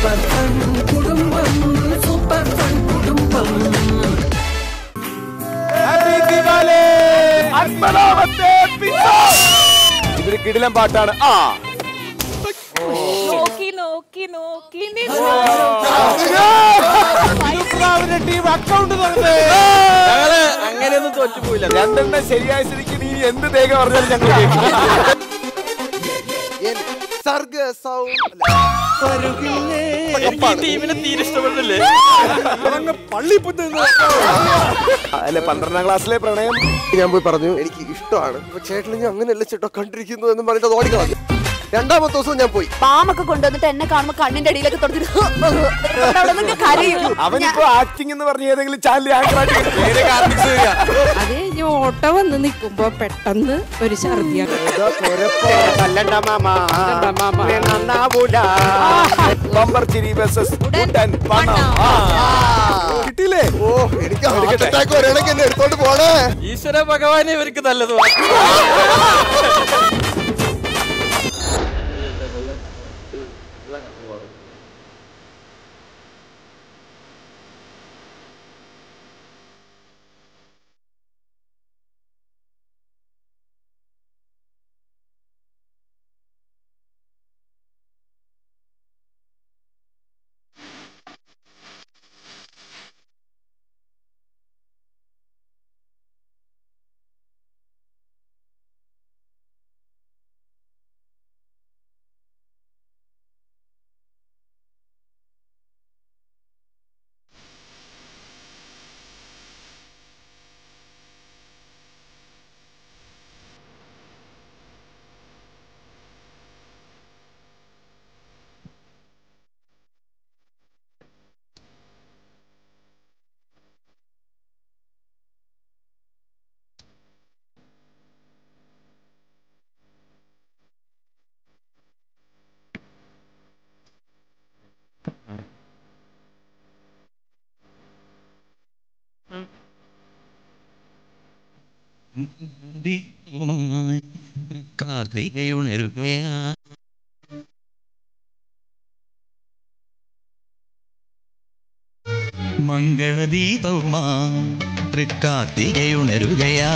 Super fun കുടുംബം super fun കുടുംബം അൻപതാമത്തെ episode. ഇതൊരു കിടിലം പാട്ടാണ് ആ നോക്കി നോക്കി നോക്കി ടീം അക്കൗണ്ട് ഞങ്ങള് അങ്ങനെയൊന്നും തോറ്റുപോയില്ല രണ്ടെണ്ണം ശരിയായ സ്ഥിതിക്ക് നീ എന്ത് തേങ്ങ പറഞ്ഞാലും ഞങ്ങൾ സർഗ സൗണ്ട് ടീമിനെ തീരെ ഇഷ്ടപ്പെടുന്നില്ലേ അല്ലെ പന്ത്രണ്ടാം ക്ലാസ്സിലെ പ്രണയം ഞാൻ പോയി പറഞ്ഞു എനിക്ക് ഇഷ്ടമാണ് അപ്പൊ ചേട്ടൻ ഞാൻ അങ്ങനെയല്ല ചേട്ടോ കണ്ടിരിക്കുന്നു എന്ന് പറഞ്ഞിട്ട് അത് ഓടിക്കളഞ്ഞു രണ്ടാമത്തെ ദിവസം ഞാൻ പോയി പാമൊക്കെ കൊണ്ടുവന്നിട്ട് എന്നെ കാണുമ്പോ കണ്ണിന്റെ അടിയിലൊക്കെ തുടച്ചിട്ട് കരയും അവനിപ്പോ ആക്ടിംഗ് എന്ന് പറഞ്ഞ ഏതെങ്കിലും ചാനൽ ആങ്കർ അത് കഴിഞ്ഞ് ഓട്ടോ വന്ന് നിൽക്കുമ്പോ പെട്ടെന്ന് ഒരു ഛർദിയാണ് ബമ്പർ ചിരി വേഴ്സസ് ഉടൻ പണം ആ. കിട്ടിയില്ലേ ഓ എനിക്ക് ഹാർട്ട് അറ്റാക്ക് വരണമെങ്കിൽ എന്നെ എടുത്തോണ്ട് പോണേ ഈശ്വര ഭഗവാനെ ഇവർക്ക് നല്ലത് കാർത്തികയുണരുകയാ മംഗളദീപമാ തൃക്കാർത്തികയുണരുകയാ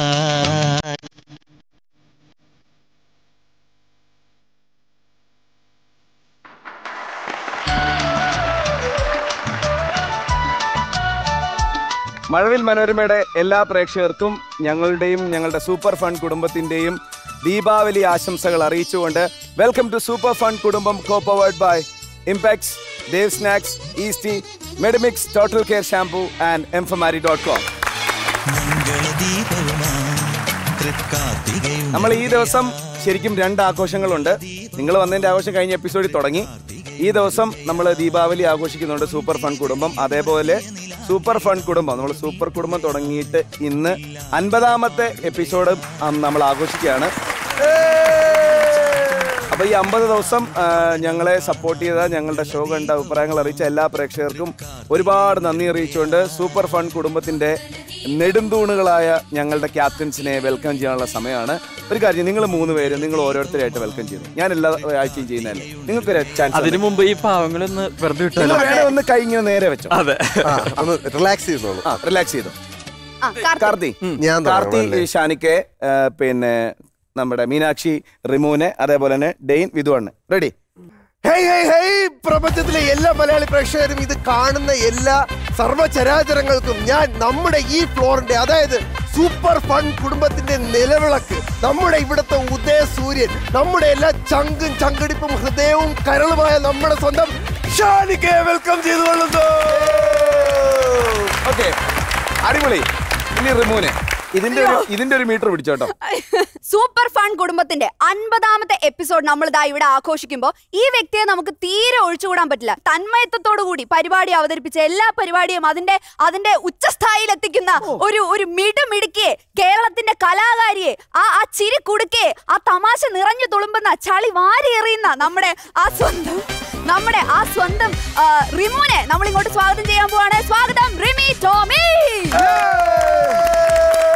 മഴവിൽ മനോരമയുടെ എല്ലാ പ്രേക്ഷകർക്കും ഞങ്ങളുടെയും ഞങ്ങളുടെ സൂപ്പർ ഫൺ കുടുംബത്തിന്റെയും ദീപാവലി ആശംസകൾ അറിയിച്ചുകൊണ്ട് വെൽക്കം ടു സൂപ്പർ ഫൺ കുടുംബം co powered by Impex Dev snacks Eastea Medimix total care shampoo and എംഫമാരി ഡോട്ട് കോം മംഗളദീപമാ തൃക്കാർത്തികയുണരുകയാ നമ്മൾ ഈ ദിവസം ശരിക്കും രണ്ട് ആഘോഷങ്ങളുണ്ട് നിങ്ങൾ വന്നതിന്റെ ആഘോഷം കഴിഞ്ഞ എപ്പിസോഡിൽ തുടങ്ങി ഈ ദിവസം നമ്മൾ ദീപാവലി ആഘോഷിക്കുന്നുണ്ട് സൂപ്പർ ഫൺ കുടുംബം അതേപോലെ സൂപ്പർ ഫൺ കുടുംബം നമ്മൾ സൂപ്പർ കുടുംബം തുടങ്ങിയിട്ട് ഇന്ന് അൻപതാമത്തെ എപ്പിസോഡ് നമ്മൾ ആഘോഷിക്കുകയാണ് അപ്പൊ ഈ അമ്പത് ദിവസം ആ, ഞങ്ങളെ സപ്പോർട്ട് ചെയ്ത ഞങ്ങളുടെ ഷോ കണ്ട അഭിപ്രായങ്ങൾ അറിയിച്ച എല്ലാ പ്രേക്ഷകർക്കും ഒരുപാട് നന്ദി അറിയിച്ചുകൊണ്ട് സൂപ്പർ ഫൺ കുടുംബത്തിന്റെ നെടുന്തൂണുകളായ ഞങ്ങളുടെ ക്യാപ്റ്റൻസിനെ വെൽക്കം ചെയ്യാനുള്ള സമയമാണ് ഒരു കാര്യം നിങ്ങൾ മൂന്ന് പേര് നിങ്ങൾ ഓരോരുത്തരായിട്ട് വെൽക്കം ചെയ്യുന്നു ഞാൻ എല്ലാ ആഴ്ചയും ചെയ്യുന്നതല്ലേ നിങ്ങൾക്കൊരു ചാൻസ് അതിനു മുമ്പ് ഈ പാവങ്ങളൊന്ന് വെറുതെ വിട്ടല്ലോ വേണേ ഒന്ന് കൈ ഇങ്ങനെ നേരെ വെച്ചോ അതെ ആ, ഒന്ന് റിലാക്സ് ചെയ്തോളൂ ആ റിലാക്സ് ചെയ്തു കാർത്തി ഞാൻ കാർത്തി തുടങ്ങാം അല്ലേ? ഷാനിക്കെ ആ, പിന്നെ നമ്മുടെ മീനാക്ഷി റിമൂന് അതേപോലെ തന്നെ ഡെയിൻ വിധുവണ്ണ് റെഡി ഹേയ് ഹേയ് ഹേയ് പ്രപഞ്ചത്തിലെ എല്ലാ മലയാളി പ്രേക്ഷകരും ഇത് കാണുന്ന എല്ലാ സർവചരാചരങ്ങൾക്കും ഞാൻ നമ്മുടെ ഈ ഫ്ലോറിന്റെ അതായത് സൂപ്പർ ഫൺ കുടുംബത്തിന്റെ നിലവിളക്ക് നമ്മുടെ ഇവിടുത്തെ ഉദയ സൂര്യൻ നമ്മുടെ എല്ലാ ചങ്കും ചങ്കടിപ്പും ഹൃദയവും കരളുമായ നമ്മുടെ സ്വന്തം ഷാനിക്കെ വെൽക്കം ചെയ്തുകൊള്ളുന്നു ഓക്കെ അടിപൊളി ഇനി റിമൂന് ഇതിന്റെ ഒരു ഇതിന്റെ ഒരു മീറ്റർ പിടിച്ചോട്ടോ സൂപ്പർ ഫൺ കുടുംബത്തിന്റെ അൻപതാമത്തെ എപ്പിസോഡ് നമ്മൾ ഇതാ ഇവിടെ ആഘോഷിക്കുമ്പോൾ ഈ വ്യക്തിയെ നമുക്ക് തീരെ ഒഴിച്ചുകൂടാൻ പറ്റില്ല തന്മയത്വത്തോടു കൂടി പരിപാടി അവതരിപ്പിച്ച എല്ലാ പരിപാടിയും അതിന്റെ അതിന്റെ ഉച്ചസ്ഥായിയിൽ എത്തിക്കുന്ന ഒരു ഒരു മിടുമിടുക്കിയെ കേരളത്തിന്റെ കലാകാരിയെ ആ ആ ചിരി കുടുക്കെ ആ തമാശ നിറഞ്ഞു തുളുമ്പുന്ന ചളി വാരി എറിയുന്ന നമ്മുടെ ആ സ്വന്തം നമ്മുടെ ആ സ്വന്തം ആ, റിമുനെ നമ്മൾ ഇങ്ങോട്ട് സ്വാഗതം ചെയ്യാൻ പോവാണ് സ്വാഗതം റിമി ടോമി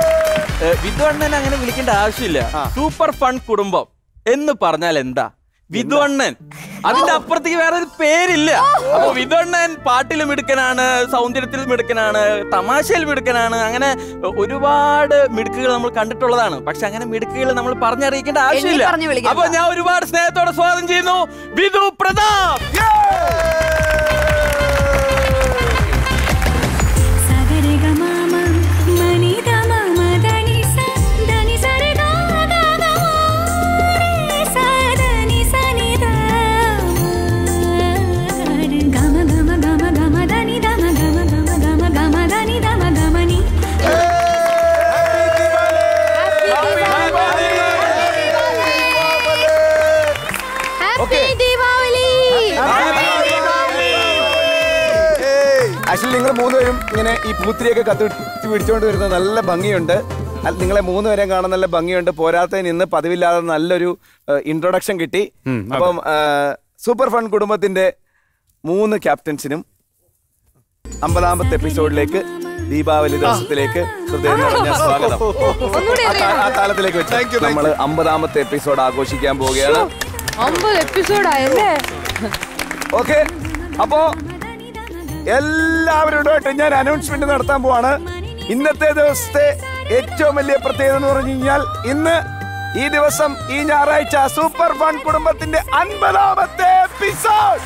വിദ്വാണ്ണനെ അങ്ങനെ വിളിക്കേണ്ട ആവശ്യമില്ല സൂപ്പർ ഫൺ കുടുംബം എന്ന് പറഞ്ഞാൽ എന്താ വിധുവണ്ണൻ അതിന്റെ അപ്പുറത്തേക്ക് വേറെ ഒരു പേരില്ല അപ്പൊ വിധുവണ്ണൻ പാട്ടിലും മിടുക്കനാണ് സൗന്ദര്യത്തിലും മിടുക്കനാണ് തമാശയിൽ മിടുക്കനാണ് അങ്ങനെ ഒരുപാട് മിടുക്കുകൾ നമ്മൾ കണ്ടിട്ടുള്ളതാണ് പക്ഷെ അങ്ങനെ മിടുക്കുകൾ നമ്മൾ പറഞ്ഞറിയിക്കേണ്ട ആവശ്യമില്ല പറഞ്ഞ് വിളിക്കണ്ട. അപ്പൊ ഞാൻ ഒരുപാട് സ്നേഹത്തോടെ സ്വാഗതം ചെയ്യുന്നു വിധു പ്രതാപ് സഗരിഗമാമ മനിദമമ ദനിസ ദനിസരിഗാഗമ സദനി സനിദ ഗമ ഗമ ഗമ ഗമ ദനി ദമ ഗമ ഗമ ഗമ ഗമ ദനി ദമ ഗമനി ഹാപ്പി ദീപാവലി ആക്ച്വലി നിങ്ങൾ മൂന്നുപേരും ഇങ്ങനെ ഈ പൂത്തിരിയൊക്കെ കത്തി പിടിച്ചുകൊണ്ട് വരുന്നത് നല്ല ഭംഗിയുണ്ട് അല്ല, നിങ്ങളെ മൂന്നുപേരെയും കാണാൻ നല്ല ഭംഗിയുണ്ട് പോരാത്തതിന് ഇന്ന് പതിവില്ലാതെ നല്ലൊരു ഇൻട്രൊഡക്ഷൻ കിട്ടി അപ്പം സൂപ്പർ ഫൺ കുടുംബത്തിന്റെ മൂന്ന് ക്യാപ്റ്റൻസിനും അമ്പതാമത്തെ എപ്പിസോഡിലേക്ക് ദീപാവലി ദിവസത്തിലേക്ക് ഹൃദയം നിറഞ്ഞ സ്വാഗതം ആ താ- ആ താളത്തിലേക്ക് വെച്ച് നമ്മൾ അമ്പതാമത്തെ എപ്പിസോഡ് ആഘോഷിക്കാൻ പോവുകയാണ് ഒമ്പത് എപ്പിസോഡായല്ലേ ഓക്കെ അപ്പോ എല്ലാവരോടുമായിട്ട് ഞാൻ അനൗൺസ്മെന്റ് നടത്താൻ പോവാണ് ഇന്നത്തെ ദിവസത്തെ ഏറ്റവും വലിയ പ്രത്യേകത എന്ന് പറഞ്ഞു കഴിഞ്ഞാൽ ഇന്ന് ഈ ദിവസം ഈ ഞായറാഴ്ച സൂപ്പർ ഫൺ കുടുംബത്തിന്റെ അൻപതാമത്തെ എപ്പിസോഡ്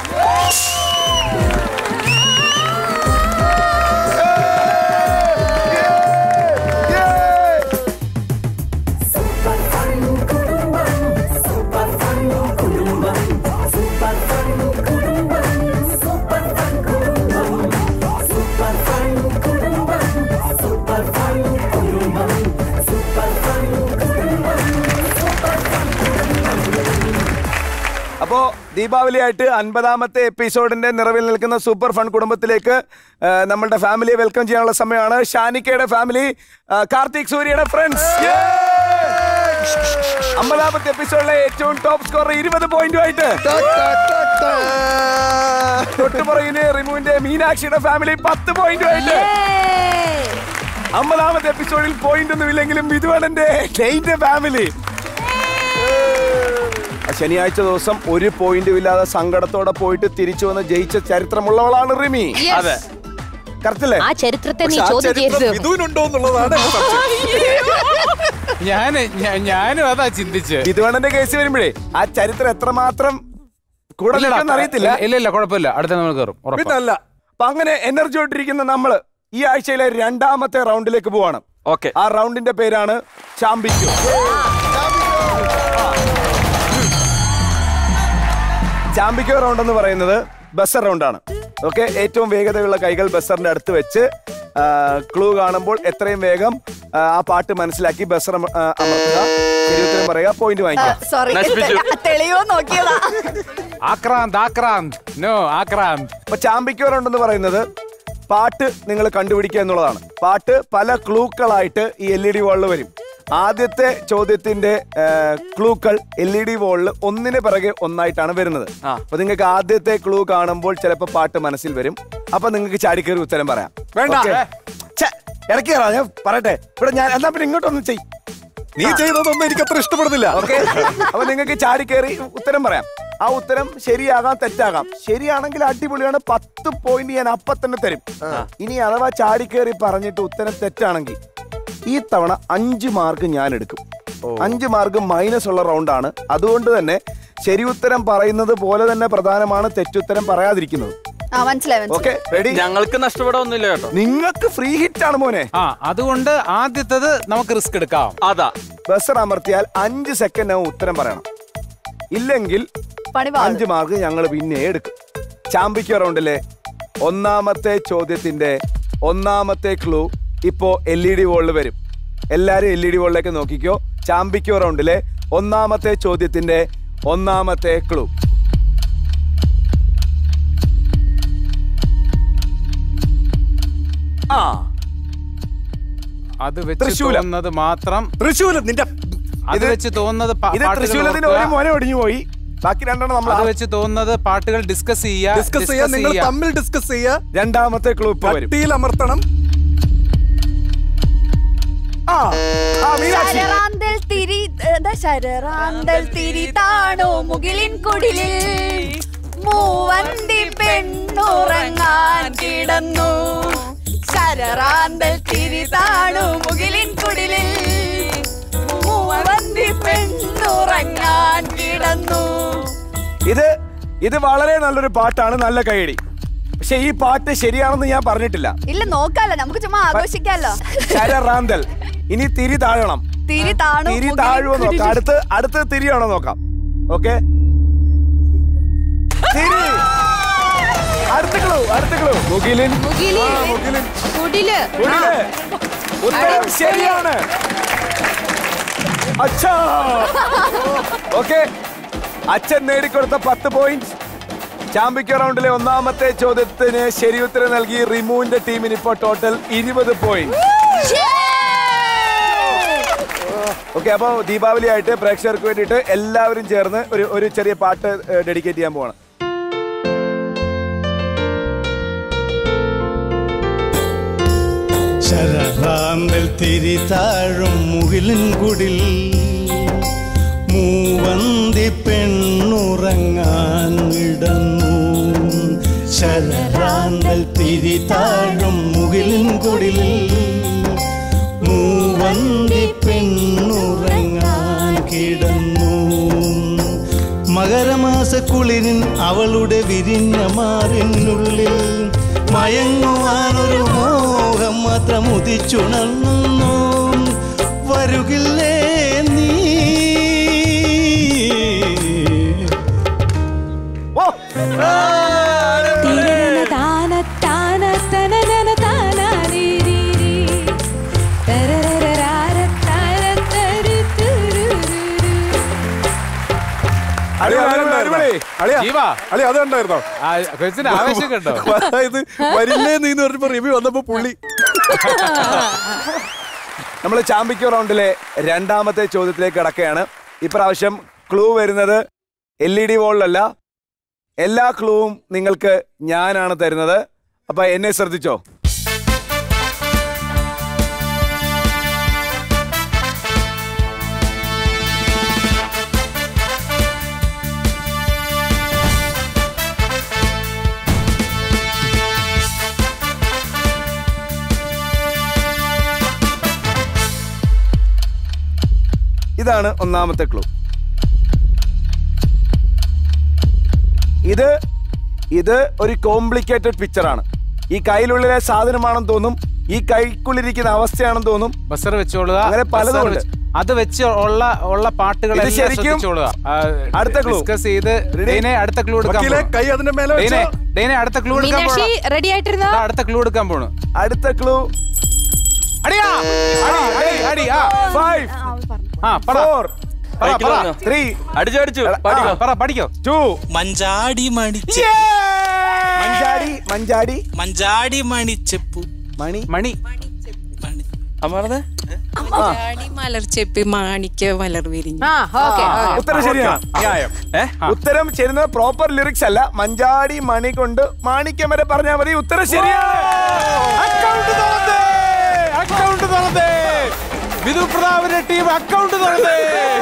അപ്പോ ദീപാവലിയായിട്ട് അൻപതാമത്തെ എപ്പിസോഡിന്റെ നിറവിൽ നിൽക്കുന്ന സൂപ്പർ ഫൺ കുടുംബത്തിലേക്ക് ആ, നമ്മളുടെ ഫാമിലിയെ വെൽക്കം ചെയ്യാനുള്ള സമയമാണ് ഷാനിക്കയുടെ ഫാമിലി ആ, കാർത്തിക് സൂര്യയുടെ ഫ്രണ്ട്സ് അമ്പതാമത്തെ എപ്പിസോഡിലെ ഏറ്റവും ടോപ്പ് സ്കോർ ഇരുപത് പോയിന്റുമായിട്ട് തൊട്ടുപുറകിന് റിമുവിന്റെ മീനാക്ഷിയുടെ ഫാമിലി പത്ത് പോയിന്റുമായിട്ട് അമ്പതാമത്തെ എപ്പിസോഡിൽ പോയിന്റ് ഒന്നും ഇല്ലെങ്കിലും വിധുവണന്റെ ഡെയിന്റെ ഫാമിലി ശനിയാഴ്ച ദിവസം ഒരു പോയിന്റും ഇല്ലാതെ സങ്കടത്തോടെ പോയിട്ട് തിരിച്ചു വന്ന് ജയിച്ച ചരിത്രമുള്ളവളാണ് റിമി അതെ കറക്റ്റല്ലേ ആ ചരിത്രത്തെ നീ ചോദ്യം ചെയ്യരുത് വിധുവിനുണ്ടോ എന്നുള്ളതാണ് ഞാന് ഞാ- ഞാനും അതാ ചിന്തിച്ച് വിധുവണന്റെ കേസ് വരുമ്പോഴേ ആ ചരിത്രം എത്രമാത്രം കൂടെ നിൽക്കുമെന്ന് അറിയത്തില്ല ഇല്ല ഇല്ല കുഴപ്പമില്ല അടുത്ത നമ്മൾ കയറും ഉറപ്പാ. പിന്നല്ല അപ്പൊ അങ്ങനെ എനർജിയോട്ടിരിക്കുന്ന നമ്മള് ഈ ആഴ്ചയിലെ രണ്ടാമത്തെ റൗണ്ടിലേക്ക് പോവാണ് ഓക്കെ ആ റൗണ്ടിന്റെ പേരാണ് ചാമ്പിക്കോ ചാമ്പിക്കോ റൗണ്ട് എന്ന് പറയുന്നത് ബസർ റൗണ്ടാണ് ഓക്കെ ഏറ്റവും വേഗതയുള്ള കൈകൾ ബസറിന്റെ അടുത്ത് വെച്ച് ക്ലൂ കാണുമ്പോൾ എത്രയും വേഗം ആ, ആ പാട്ട് മനസ്സിലാക്കി ബസർ അമ- ആ, അമർത്തുക ശരി ഉത്തരം പറയുക പോയിന്റ് വാങ്ങിക്കുക സോറി നശിപ്പിച്ചു. തെളിയോ നോക്കിയതാ ആക്രാന്ത് ആക്രാന്ത് നോ ആക്രാന്ത് അപ്പൊ ചാമ്പിക്കോ റൗണ്ട് എന്ന് പറയുന്നത് പാട്ട് നിങ്ങൾ കണ്ടുപിടിക്കുക എന്നുള്ളതാണ് പാട്ട് പല ക്ലൂക്കളായിട്ട് ഈ എൽ ഇ ഡി വാളിൽ വരും ആദ്യത്തെ ചോദ്യത്തിന്റെ ക്ലൂക്കൾ എൽ ഇ ഡി വാളിൽ ഒന്നിന് പിറകെ ഒന്നായിട്ടാണ് വരുന്നത് ആ. അപ്പൊ നിങ്ങൾക്ക് ആദ്യത്തെ ക്ലൂ കാണുമ്പോൾ ചിലപ്പോൾ പാട്ട് മനസ്സിൽ വരും അപ്പൊ നിങ്ങൾക്ക് ചാടിക്കയറി ഉത്തരം പറയാം വേണ്ട. Okay? ഛെ, ഇടയ്ക്ക് കയറാം ഞാൻ പറയട്ടെ ഇവിടെ ഞാൻ എന്നാ പിന്നെ ഇങ്ങോട്ടൊന്ന് ചെയ് നീ ചെയ്തതൊന്നും എനിക്ക് അത്ര ഇഷ്ടപ്പെടുന്നില്ല ഓക്കെ അപ്പൊ നിങ്ങൾക്ക് ചാടിക്കയറി ഉത്തരം പറയാം ആ ഉത്തരം ശരിയാകാം തെറ്റാകാം ശരിയാണെങ്കിൽ അടിപൊളിയാണ് പത്ത് പോയിന്റ് ഞാൻ അപ്പൊ തന്നെ തരും ഇനി അഥവാ ചാടിക്കയറി പറഞ്ഞിട്ട് ഉത്തരം തെറ്റാണെങ്കിൽ ഈ തവണ അഞ്ച് മാർക്ക് ഞാൻ എടുക്കും അഞ്ച് മാർക്ക് മൈനസ് ഉള്ള റൗണ്ടാണ് അതുകൊണ്ട് തന്നെ ശരി ഉത്തരം പറയുന്നത് പോലെ തന്നെ പ്രധാനമാണ് തെറ്റുത്തരം പറയാതിരിക്കുന്നത് ആ മനസ്സിലായി മനസ്സിലായി ഓക്കെ റെഡി ഞങ്ങൾക്ക് നഷ്ടപ്പെടൊന്നുമില്ല കേട്ടോ നിങ്ങൾക്ക് ഫ്രീ ഹിറ്റ് ആണ് മോനെ ആ അതുകൊണ്ട് ആദ്യത്തത് നമുക്ക് റിസ്ക് എടുക്കാം അതാ ബസർ അമർത്തിയാൽ അഞ്ച് സെക്കൻഡ് ആവും ഉത്തരം പറയണം ഇല്ലെങ്കിൽ പണി പാളും. അഞ്ച് മാർക്ക് ഞങ്ങൾ പിന്നെ എടുക്കും ചാമ്പിക്കോ റൗണ്ടിലെ ഒന്നാമത്തെ ചോദ്യത്തിന്റെ ഒന്നാമത്തെ ക്ലൂ ഇപ്പോ എൽ ഇ ഡി വോളിൽ വരും എല്ലാരും എൽ ഇ ഡി വോളിലേക്ക് നോക്കിക്കോ ചാമ്പിക്കോ റൗണ്ടിലെ ഒന്നാമത്തെ ചോദ്യത്തിന്റെ ഒന്നാമത്തെ ക്ലൂ ആ അത് വെച്ച് തൃശ്ശൂലം. തോന്നുന്നത് മാത്രം തൃശ്ശൂലം നിന്റെ അത് ഇത് വെച്ച് തോന്നുന്നത് പ- ഇത് പാട്ടുകൾ തൃശ്ശൂലത്തിന് ഓർക്കുക. ഒരു മോനെ ഒടിഞ്ഞു പോയി ബാക്കി രണ്ടെണ്ണം നമ്മൾ അത് വെച്ച് തോന്നുന്നത് പാട്ടുകൾ ഡിസ്കസ് ചെയ്യുക ഡിസ്കസ് ചെയ്യാൻ നിങ്ങൾ തമ്മിൽ ഡിസ്കസ് ചെയ്യുക രണ്ടാമത്തെ ക്ലൂ ഇപ്പൊ വരും കട്ടിയിൽ അമർത്തണം ആ ആ മീനാക്ഷി ശരറാന്തൽ തിരി എന്താ ശരറാന്തൽ തിരി താണു മുകിലിൻ കുടിലിൽ മൂവന്തി പെണ്ണുറങ്ങാൻ കിടന്നു ശരറാന്തൽ തിരി താണു മുകിലിൻ കുടിലിൽ മൂവന്തി പെണ്ണുറങ്ങാൻ കിടന്നു ഇത് ഇത് വളരെ നല്ലൊരു പാട്ടാണ് നല്ല കൈയടി പക്ഷെ ഈ പാട്ട് ശരിയാണെന്ന് ഞാൻ പറഞ്ഞിട്ടില്ല ഇല്ല നോക്കാലോ നമുക്ക് ചുമ്മാ ആഘോഷിക്കാലോ ശരറാന്തൽ ഇനി തിരി താഴണം തിരി താണു തിരി മുകിലിൻ താഴുമോ നോക്കാം കുടിലിൽ. അടുത്ത് അടുത്ത് തിരിയാണോ നോക്കാം ഓക്കെ തിരി അടുത്ത ക്ലൂ അടുത്ത ക്ലൂ മുകിലിൻ മുകിലിൻ. ആ, മുകിലിൻ കുടില് കുടില്. ഉത്തരം ശരിയാണ് അച്ഛാ ഓക്കെ അച്ഛൻ നേടിക്കൊടുത്ത പത്ത് പോയിന്റ് ചാമ്പ്യൻ റൗണ്ടിലെ ഒന്നാമത്തെ ചോദ്യത്തിന് ശരി ഉത്തരം നൽകി റിമൂവിന്റെ ടീമിന് ഇപ്പോൾ ടോട്ടൽ ഇരുപത് പോയിന്റ് ഓക്കെ അപ്പോൾ ദീപാവലി ആയിട്ട് പ്രേക്ഷകർക്ക് വേണ്ടിയിട്ട് എല്ലാവരും ചേർന്ന് ഒരു ഒരു ചെറിയ പാട്ട് ഡെഡിക്കേറ്റ് ചെയ്യാൻ പോവാണ് ശരറാമ്പൽ തിരി താഴും മുകിലിൻ കുടിൽ മൂവന്തി പെണ്ണുറങ്ങാൻ ഇടന്നു ശരറാമ്പൽ തിരി താഴും മുകിലിൻ കുടിൽ മൂവന്തി പെണ്ണുറങ്ങാൻ കിടന്നു മകരമാസ കുളിരിൻ അവളുടെ വിരിഞ്ഞ മാറിനുള്ളിൽ മയങ്ങുവാനൊരു മോഹം മാത്രം ഉദിച്ചുണർന്നു വരുകില്ലേ നീ തിരന താന താന തനനന താനാരീരീരീ. തരരരരാര തര തരി തുരുരുരു. അടിപൊളി, അടിപൊളി, അടിപൊളി. അളിയാ ജീവ അളിയ അതുണ്ടായിരുന്നോ ആ, കൊച്ചിന് ആവേശം കണ്ടോ അതായത് വരില്ലേ നീ എന്ന് പറഞ്ഞപ്പോ റിവ്യൂ വന്നപ്പോ പുള്ളി നമ്മൾ ചാമ്പ്യൻ റൗണ്ടിലെ രണ്ടാമത്തെ ചോദ്യത്തിലേക്ക് കടക്കുകയാണ് ഇപ്രാവശ്യം ക്ലൂ വരുന്നത് എൽ ഇ ഡി വോളിലല്ല എല്ലാ ക്ലൂവും നിങ്ങൾക്ക് ഞാനാണ് തരുന്നത് അപ്പൊ എന്നെ ശ്രദ്ധിച്ചോ ഇതാണ് ഒന്നാമത്തെ ക്ലൂ ഇത് ഇത് ഒരു കോംപ്ലിക്കേറ്റഡ് പിക്ചറാണ് ഈ കയ്യിലുള്ളിലെ സാധനമാണെന്ന് തോന്നും ഈ കൈക്കുള്ളിരിക്കുന്ന അവസ്ഥയാണെന്ന് തോന്നും ബസർ വെച്ചോളുക അങ്ങനെ പലതും ബസർ ഉണ്ട്. വെച്ച്- അത് വെച്ച് ഉള്ള ഉള്ള പാട്ടുകൾ ഇത് ശരിക്കും അടുത്ത clue. ഡിസ്കസ് ചെയ്ത് Ready? ഡെയ്നെ അടുത്ത ക്ലൂ എടുക്കാൻ വക്കീലെ പോണു. കൈ അതിന്റെ മേലെ ഡെയ്നെ വെച്ചോ ഡെയ്നെ അടുത്ത ക്ലൂ എടുക്കാൻ മീനാക്ഷി പോണു. റെഡി ആയിട്ടിരുന്നോ ദാ അടുത്ത ക്ലൂ എടുക്കാൻ പോണു അടുത്ത ക്ലൂ അടിയാ അടി അടി അടി ആ ഫൈവ് ആ പറ ഫോർ പറ പറ ത്രീ അടിച്ചു അടിച്ചു ആ, പാടിക്കോ പറ പഠിക്കോ ടു മഞ്ചാടി മണിച്ച് മഞ്ചാടി മഞ്ചാടി മഞ്ചാടി മണിച്ചപ്പു മണി മണി മണി അമർന്ന് മലയാളി മലർച്ചെപ്പി മാണിക്ക മലർ വിരിഞ്ഞു ആ ഓക്കെ ഉത്തരം ശരിയാണ് ന്യായം ഏ ഉത്തരം ചെയ്യുന്നത് പ്രോപ്പർ ലിറിക്സ് അല്ല മഞ്ചാടി മണി കൊണ്ട് മാണിക്യം വരെ പറഞ്ഞാൽ മതി ഉത്തരം ശരിയാണ് അക്കൗണ്ട് തുറന്നേ അക്കൗണ്ട് തുറന്നേ വിധു പ്രതാപിന്റെ ടീം അക്കൗണ്ട് തുറന്നേ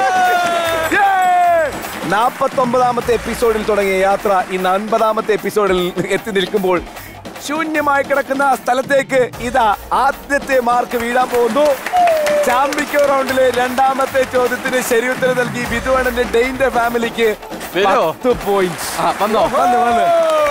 നാപ്പത്തി ഒമ്പതാമത്തെ എപ്പിസോഡിൽ തുടങ്ങിയ യാത്ര ഇന്ന് അൻപതാമത്തെ എപ്പിസോഡിൽ എത്തി നിൽക്കുമ്പോൾ ശൂന്യമായി കിടക്കുന്ന ആ സ്ഥലത്തേക്ക് ഇതാ ആദ്യത്തെ മാർക്ക് വീഴാൻ പോകുന്നു ചാമ്പിക്കോ റൗണ്ടിലെ രണ്ടാമത്തെ ചോദ്യത്തിന് ശരി ഉത്തരം നൽകി ബിജുവണ്ണന്റെ ഡെയിന്റെ ഫാമിലിക്ക് വരുമോ? പത്ത് പോയിന്റ് ആ, വന്നോ വന്ന് വന്ന്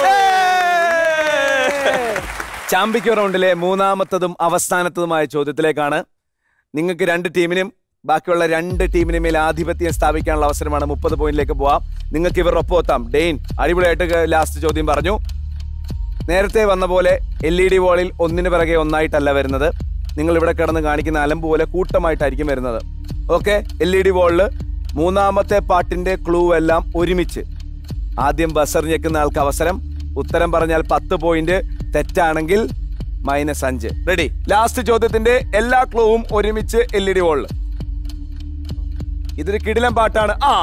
ചാമ്പിക്കോ റൗണ്ടിലെ മൂന്നാമത്തതും അവസാനത്തതുമായ ചോദ്യത്തിലേക്കാണ് നിങ്ങൾക്ക് രണ്ട് ടീമിനും ബാക്കിയുള്ള രണ്ട് ടീമിന് മേൽ ആധിപത്യം സ്ഥാപിക്കാനുള്ള അവസരമാണ് മുപ്പത് പോയിന്റിലേക്ക് പോവാം നിങ്ങൾക്ക് ഇവർ ഒപ്പം എത്താം ഡെയിൻ അടിപൊളിയായിട്ട് ലാസ്റ്റ് ചോദ്യം പറഞ്ഞു നേരത്തെ വന്ന പോലെ എൽ ഇ ഡി വോളിൽ ഒന്നിന് പിറകെ ഒന്നായിട്ടല്ല വരുന്നത് നിങ്ങൾ ഇവിടെ കിടന്ന് കാണിക്കുന്ന അലമ്പ് പോലെ കൂട്ടമായിട്ടായിരിക്കും വരുന്നത് ഓക്കെ എൽ ഇ ഡി വോളിൽ മൂന്നാമത്തെ പാട്ടിന്റെ ക്ലൂ എല്ലാം ഒരുമിച്ച് ആദ്യം ബസർ ഞെക്കുന്ന ആൾക്ക് അവസരം ഉത്തരം പറഞ്ഞാൽ പത്ത് പോയിന്റ് തെറ്റാണെങ്കിൽ മൈനസ് അഞ്ച് റെഡി ലാസ്റ്റ് ചോദ്യത്തിന്റെ എല്ലാ ക്ലൂവും ഒരുമിച്ച് എൽ ഇ ഡി വോളിൽ ഇതൊരു കിടിലം പാട്ടാണ് ആ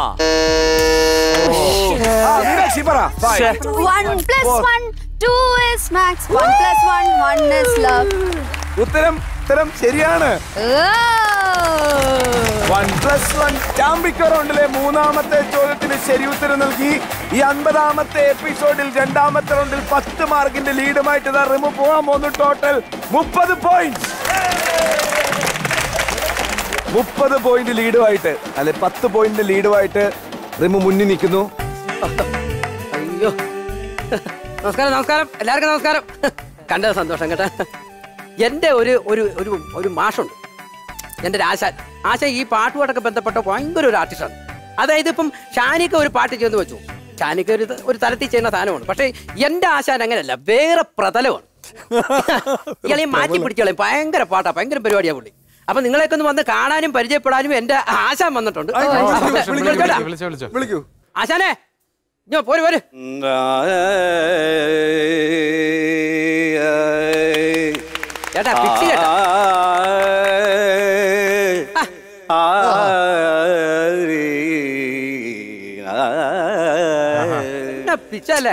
ആ, മീനാക്ഷി പറ Five. One plus one two is max one plus one one is love ഉത്തരം ഉത്തരം ശരിയാണ് ഓ വൺ പ്ലസ് വൺ ചാമ്പിക്കോ റൗണ്ടിലെ മൂന്നാമത്തെ ചോദ്യത്തിന് ശരി ഉത്തരം നൽകി ഈ അൻപതാമത്തെ എപ്പിസോഡിൽ രണ്ടാമത്തെ റൗണ്ടിൽ പത്ത് മാർക്കിന്റെ ലീഡുമായിട്ട് ഇതാ റിമു പോകാൻ പോകുന്നു ടോട്ടൽ മുപ്പത് പോയിന്റ് മുപ്പത് പോയിന്റ് ലീഡുമായിട്ട് അല്ലെ പത്ത് പോയിന്റ് ലീഡുമായിട്ട് റിമു മുന്നിൽ നിൽക്കുന്നു അയ്യോ നമസ്കാരം നമസ്കാരം എല്ലാവർക്കും നമസ്കാരം കണ്ടത് സന്തോഷം കേട്ടോ എൻ്റെ ഒരു ഒരു ഒരു ഒരു മാഷുണ്ട് എൻ്റെ ഒരു ആശാൻ ആശാൻ ഈ പാട്ടുമായിട്ടൊക്കെ ബന്ധപ്പെട്ട ഭയങ്കര ഒരു ആർട്ടിസ്റ്റാണ് അതായത് ഇപ്പം ഷാനിക്ക് ഒരു പാട്ട് ചെയ്യുന്ന വെച്ചു ഷാനിക്ക് ഒരു ഒരു തലത്തിൽ ചെയ്യുന്ന സാധനമാണ് പക്ഷേ എൻ്റെ ആശാൻ അങ്ങനെയല്ല വേറെ പ്രതലമാണ് ഇയാളെ മാറ്റി പിടിച്ചോളെ ഭയങ്കര പാട്ടാ ഭയങ്കര പരിപാടിയാ പുള്ളി അപ്പൊ നിങ്ങളെയൊക്കെ ഒന്ന് വന്ന് കാണാനും പരിചയപ്പെടാനും എന്റെ ആശാൻ വന്നിട്ടുണ്ട് കേട്ടാ? വിളിച്ചോ വിളിച്ചോ വിളിക്കൂ ആശാനെ ഇഞ്ഞോ, പോര് പോര് ചേട്ടാ പിച്ചി കേട്ടാ എന്നാ പിച്ചല്ലേ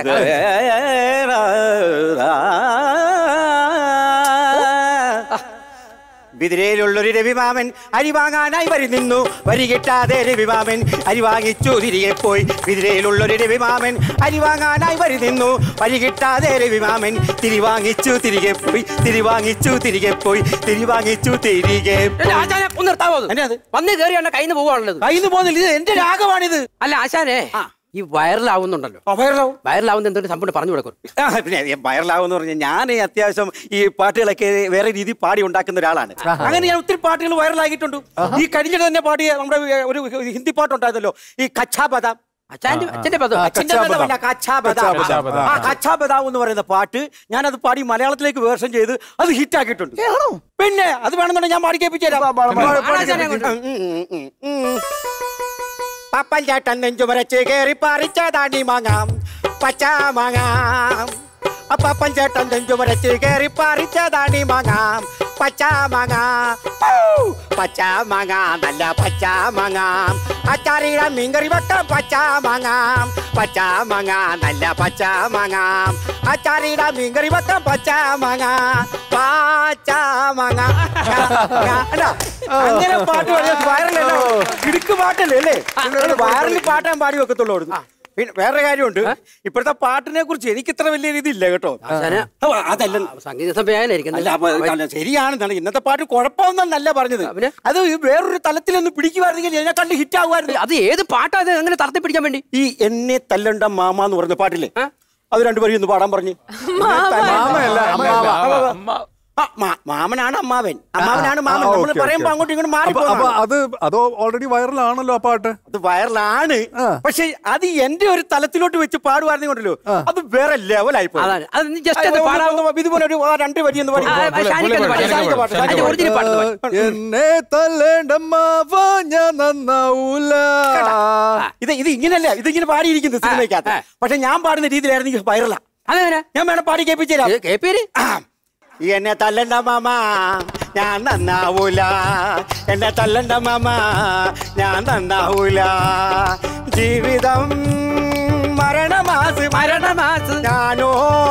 ബിദിരയിലുള്ളൊരു രവിമാമൻ അരി വാങ്ങാനായി വരി നിന്നു വരി കിട്ടാതെ രവിമാമൻ അരി വാങ്ങിച്ചു തിരികെ പോയി ബിദിരയിലുള്ളൊരു രവിമാമൻ അരി വാങ്ങാനായി വരി നിന്നു വരി കിട്ടാതെ രവിമാമൻ തിരി വാങ്ങിച്ചു തിരികെ പോയി തിരി വാങ്ങിച്ചു തിരികെ പോയി തിരി വാങ്ങിച്ചു തിരികെ എന്റെ ആശാനെ ഒന്ന് നിർത്താവോ അത്? വന്ന് കയറിയാണ് കയ്യിൽ നിന്ന് പോവാണുള്ളത് കയ്യിൽ നിന്ന് പോകുന്നില്ല ഇത് എന്റെ രാഗമാണിത് അല്ല ആശാനെ ഈ വൈറലാവുന്നുണ്ടല്ലോ വൈറലാവും വൈറലാവുന്ന എന്തൊരു സംഭവം പറഞ്ഞു കൊടുക്കും ആ, പിന്നെ വൈറലാവെന്ന് പറഞ്ഞാൽ ഞാൻ അത്യാവശ്യം ഈ പാട്ടുകളൊക്കെ വേറെ രീതി പാടി ഉണ്ടാക്കുന്ന ഒരാളാണ് അങ്ങനെ ഞാൻ ഒത്തിരി പാട്ടുകൾ വൈറലാക്കിയിട്ടുണ്ട് ഈ കഴിഞ്ഞിട്ട് തന്നെ പാടിയ നമ്മുടെ ഒരു ഹിന്ദി പാട്ടുണ്ടായിരുന്നല്ലോ ഈ കച്ചാ ബദാം അച്ഛന്റെ അച്ഛന്റെ പദം അച്ഛന്റെ ബദമല്ല, കച്ചാ ബദാം. കച്ചാ ബദാം. ആ കച്ചാ ബദാം എന്ന് പറയുന്ന പാട്ട് ഞാനത് പാടി മലയാളത്തിലേക്ക് വേർഷൻ ചെയ്ത് അത് ഹിറ്റ് ആക്കിയിട്ടുണ്ട് പിന്നെ അത് വേണമെന്നുണ്ടെങ്കിൽ ഞാൻ പാടി കേൾപ്പിച്ചു തരാം പപ്പൻ ചേട്ടൻ നെഞ്ചു മരച്ച് കയറി പറിച്ചതാണി മാങ്ങാം പച്ചാ മാങ്ങാം അപ്പപ്പൻ ചേട്ടൻ നെഞ്ചു മരച്ച് കയറി പറിച്ചതാണി മാങ്ങാം പച്ചാ മാങ്ങാ ഔ! പച്ചാ മാങ്ങാ നല്ല പച്ചാ മാങ്ങാം അച്ചാറിയുടെ മീൻകറി വെക്കാം പച്ചാ മാങ്ങാം പച്ചാ മാങ്ങാ നല്ല പച്ചാ മാങ്ങാം അച്ചാറിയുടെ മീൻകറി വെക്കാം പച്ചാ മാങ്ങാ പച്ചാ മാങ്ങ അല്ല, അങ്ങനെ പാട്ട് പാടിയാൽ വൈറലല്ലോ ഇടുക്ക് പാട്ടല്ലേ അല്ലേ വൈറൽ പാട്ടാൻ പാടി വെക്കത്തുള്ളൂ അവിടുന്ന് പിന്നെ വേറെ കാര്യമുണ്ട് ഇപ്പോഴത്തെ പാട്ടിനെ കുറിച്ച് എനിക്ക് ഇത്ര വലിയ രീതിയില്ല കേട്ടോ ആശാനെ ഓ, അതല്ല സംഗീത സംവിധായകനായിരിക്കും അല്ല അപ്പൊ അല്ല, ശരിയാണെന്നാണ് ഇന്നത്തെ പാട്ട് കുഴപ്പമൊന്നല്ല പറഞ്ഞത് അത് ഈ വേറൊരു തലത്തിലൊന്ന് പിടിക്കുവായിരുന്നെങ്കിൽ എന്നെ കണ്ട് ഹിറ്റ് ആകുമായിരുന്നു അത് ഏത് പാട്ടാ അത് അങ്ങനെ തറത്തി പിടിക്കാൻ വേണ്ടി ഈ എന്നെ തല്ലണ്ട മാമ എന്ന് പറയുന്ന പാട്ടില്ലേ അത് രണ്ടുപേരും ഒന്ന് പാടാൻ പറഞ്ഞു മാമയല്ല, അമ്മാവ. ആ, മാ- മാമനാണ് അമ്മാവൻ അമ്മാവനാണ് മാമൻ ആ, നമ്മൾ ഓക്കേ, പറയുമ്പോ ഓക്കേ. അങ്ങോട്ടും ഇങ്ങോട്ടും അപ്പൊ അപ്പൊ മാറി അത് അത് ഓൾറെഡി വൈറലാണല്ലോ ആ പാട്ട് അത് വൈറലാണ് പക്ഷെ അത് എന്റെ ഒരു തലത്തിലോട്ട് വെച്ച് പാടുവായിരുന്നെങ്കിലോ അത് വേറെ ലെവലായി പോയി. അതാണ്. അത് നീ just അത് ഒന്ന് ഒന്ന് പാടാവോ? ഒന്ന് ഇതുപോലെ ഒരു ആ രണ്ട് വരി എന്ന് ആ, ആ, ഷാനിക്ക് ഒന്ന് പാടി, ഷാനിക്ക് പാട്ട്, ഷാനിക്ക് original പാട്ട് ഒന്ന് പാടി. എന്നെ തല്ലേണ്ടമ്മാവ ഞാൻ നന്നാവൂല ഇത് ഇത് ഇങ്ങനല്ല ഇത് ഇങ്ങനെ പാടിയിരിക്കുന്നത് സിനിമയ്ക്കകത്ത് പക്ഷെ ഞാൻ പാടുന്ന രീതിയിലായിരുന്നു വൈറലാ അതെങ്ങനെ ഞാൻ വേണം പാടി കേൾപ്പിച്ചു കേപ്പേര് എന്നെ തല്ലണ്ട മാമ ഞാൻ നന്നാവൂല എന്നെ തല്ലണ്ട മാമ ഞാൻ നന്നാവൂല ജീവിതം മരണമാസ് മരണമാസ് ഞാനോ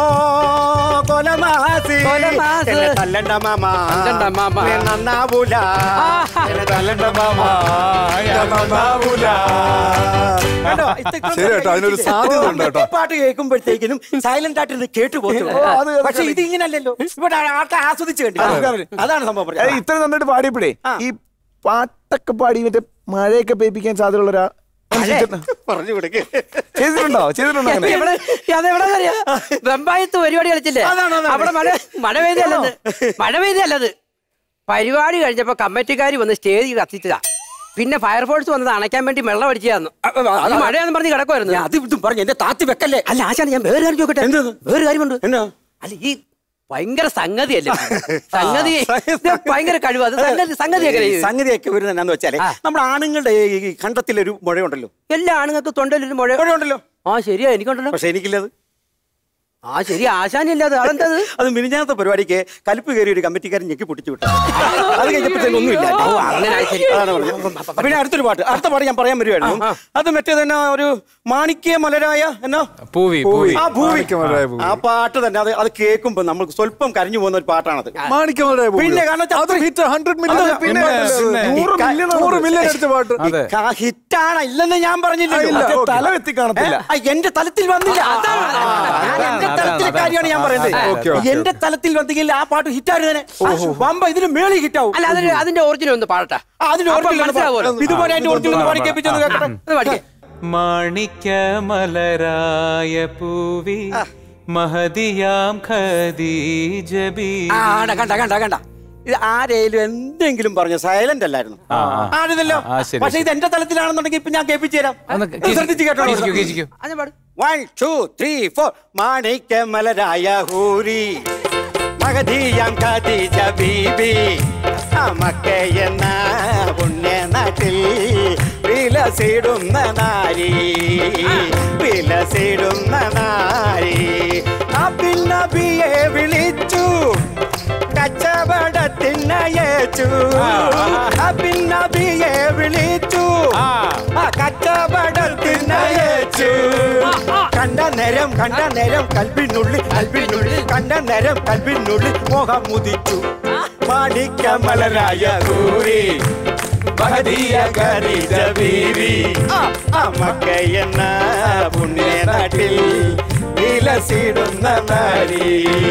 കൊലമാസ് കൊലമാസ്. എന്നെ തല്ലണ്ട മാമ തല്ലണ്ട മാമ. ഞാൻ നന്നാവൂല എന്നെ തല്ലണ്ട മാമ ഞാൻ നന്നാവൂല കണ്ടോ? ഇത്ര- ഇത്ര ശരി കേട്ടോ, അതിനൊരു സാധ്യത ഉണ്ട് കേട്ടോ. ഈ പാട്ട് കേൾക്കുമ്പോഴത്തേക്കിനും സൈലന്റ് ആയിട്ട് ഇത് കേട്ടു പോകും ഓ, അത് അത് പക്ഷെ ഇത് ഇങ്ങനല്ലല്ലോ ഇവിടെ ആൾക്കാർ ആസ്വദിച്ച് കണ്ടു അതാണ് സംഭവം ഏയ്, പറഞ്ഞത് ഇത്ര നന്നായിട്ട് പാടിയപ്പോഴേ ഈ പാട്ടൊക്കെ പാടി മറ്റേ മഴയൊക്കെ പേപ്പിക്കാൻ സാധ്യതയുള്ള ഒരാ പറഞ്ഞു കൊടുക്ക് ചെയ്തിട്ടുണ്ടോ ചെയ്തിട്ടുണ്ടോ അങ്ങനെ? എവിടെ അതെവിടെ അറിയാ വെമ്പായത്ത് പരിപാടി കളിച്ചില്ലേ അതാണ്, അതാണ്. അവിടെ മഴ മഴ പെയ്തല്ലത് മഴ പെയ്തല്ലത് പരിപാടി കഴിഞ്ഞപ്പോ കമ്മിറ്റിക്കാർ വന്ന് സ്റ്റേജ് കത്തിച്ചതാ പിന്നെ ഫയർഫോഴ്സ് വന്നത് അണയ്ക്കാൻ വേണ്ടി വെള്ളം അടിച്ചതാന്ന് അത് മഴയാന്ന് പറഞ്ഞ് കിടക്കുമായിരുന്നു ഞാൻ അത് ഇതും പറഞ്ഞു എന്റെ താത്തി വെക്കല്ലേ അല്ല ആശാന ഞാൻ വേറെ കാര്യം ചോദിക്കട്ടെ എന്തത്? വേറെ കാര്യമുണ്ട് എന്നാ അല്ല ഈ ഭയങ്കര സംഗതിയല്ലേ സംഗതി ഇത് ഭയങ്കര കഴിവ് അത് സംഗതി സംഗതിയൊക്കെ ഈ സംഗതിയൊക്കെ വരുന്നത് എന്നാന്ന് വെച്ചാല് നമ്മുടെ ആണുങ്ങളുടെ ഈ കണ്ടത്തിലൊരു മുഴയുണ്ടല്ലോ എല്ലാ ആണുങ്ങൾക്ക് തൊണ്ടയിലൊരു മുഴ മുഴയുണ്ടല്ലോ ആ ശരിയാ എനിക്കുണ്ടല്ലോ പക്ഷെ എനിക്കില്ലത് ആ ശരി ആശാനില്ലാതെ അതെന്തത് അത് മിനിഞ്ഞാത്ത പരിപാടിക്ക് കലിപ്പ് കയറി ഒരു കമ്മിറ്റിക്കാരൻ ഞെക്കി പൊട്ടിച്ചു വിട്ടു അത് കഴിഞ്ഞപ്പോഴത്തേക്കും ഒന്നുമില്ല ഓ, അങ്ങനെ ആ ശരി. അതാണ് പറഞ്ഞത്. പിന്നെ അടുത്തൊരു പാട്ട് അടുത്ത പാട്ട് ഞാൻ പറയാൻ വരുവായിരുന്നു അത് മറ്റേത് എന്നാ ഒരു മാണിക്യ മലരായ എന്നാ പൂവി പൂവി ആ ഭൂമി മാണിക്യമലരായ ഭൂമി. ആ പാട്ട് തന്നെ അത് അത് കേൾക്കുമ്പോ നമുക്ക് സ്വല്പം കരഞ്ഞു പോകുന്ന ഒരു പാട്ടാണത് മാണിക്യമലരായ ഭൂമി. പിന്നെ കാരണം അത് ഹിറ്റ് ഹൺഡ്രഡ് മില്യൺ അത് പിന്നെ നൂറ് മില്യൺ നൂറ് മില്യൺ അടിച്ച പാട്ട് അതെ. ഹിറ്റാണ് ഇല്ലെന്ന് ഞാൻ പറഞ്ഞില്ല ഇല്ല, ഓക്കേ. തല എത്തി കാണത്തില്ല എന്റെ തലത്തിൽ വന്നില്ല അതാണ് ഞാൻ എന്റെ തലത്തിലെ കാര്യമാണ് ഞാൻ പറയുന്നത് ഓക്കേ, ഓക്കേ, എന്റെ തലത്തിൽ വന്നെങ്കിൽ ആ പാട്ട് ഹിറ്റായിരുന്നു വമ്പ ഇതിന് മേളി ഹിറ്റാവും അല്ല അതിന് അതിന്റെ ഒറിജിനൽ ഒന്ന് പാടട്ടെ ആ, അതിന് അപ്പൊ original മനസ്സിലാവുമല്ലോ. പാട്ട്. ഇതുപോലെ അതിന്റെ ഒറിജിനൽ പാടി കേൾപ്പിച്ചത് കേൾക്കട്ടെ അത് പഠിക്കേ മാണിക്യമലരായ പൂവി മഹതിയാം ഖദീജ ബീവി. ആ ആണ്ട, കണ്ട കണ്ട കണ്ട ഇത് ആരേലും എന്തെങ്കിലും പറഞ്ഞു സൈലന്റ് അല്ലായിരുന്നു ആ, ആ. ആണിതല്ലോ ആ, ശരി, പക്ഷെ ഇത് എന്റെ തലത്തിലാണെന്നുണ്ടെങ്കിൽ ഇപ്പൊ ഞാൻ കേൾപ്പിച്ചു തരാം ഒന്ന് ഇത് ശ്രദ്ധിച്ച് കേട്ടോ കേൾപ്പിക്കൂ, കേൾപ്പിക്കൂ. അത് പാട് വൺ ടു ത്രീ ഫോർ മാണിക്യമലരായ ഹൂരി മഹദീയം ഖദീജ ബീബി ആ മക്കയെന്ന പുണ്യ നാട്ടിൽ വിലസിടുന്ന നാരി വിലസിടുന്ന നാരി ആ പിന്നബിയെ വിളിച്ചു കച്ചവടത്തിനയച്ചു ആ പിന്നബിയെ വിളിച്ചു ആ കച്ചവടത്തിനയച്ചു കണ്ട നേരം കണ്ട നേരം കൽവിനുള്ളിൽ കൽവിനുള്ളിൽ കണ്ട നേരം കൽവിനുള്ളിൽ മോഹം മുദിച്ചു മാണിക്കമലരായ കൂറി മഹദീയ ഖദീജ ബീവി ആ മക്കയെന്ന പുണ്യ നാട്ടിൽ വിലസിടുന്ന നാരി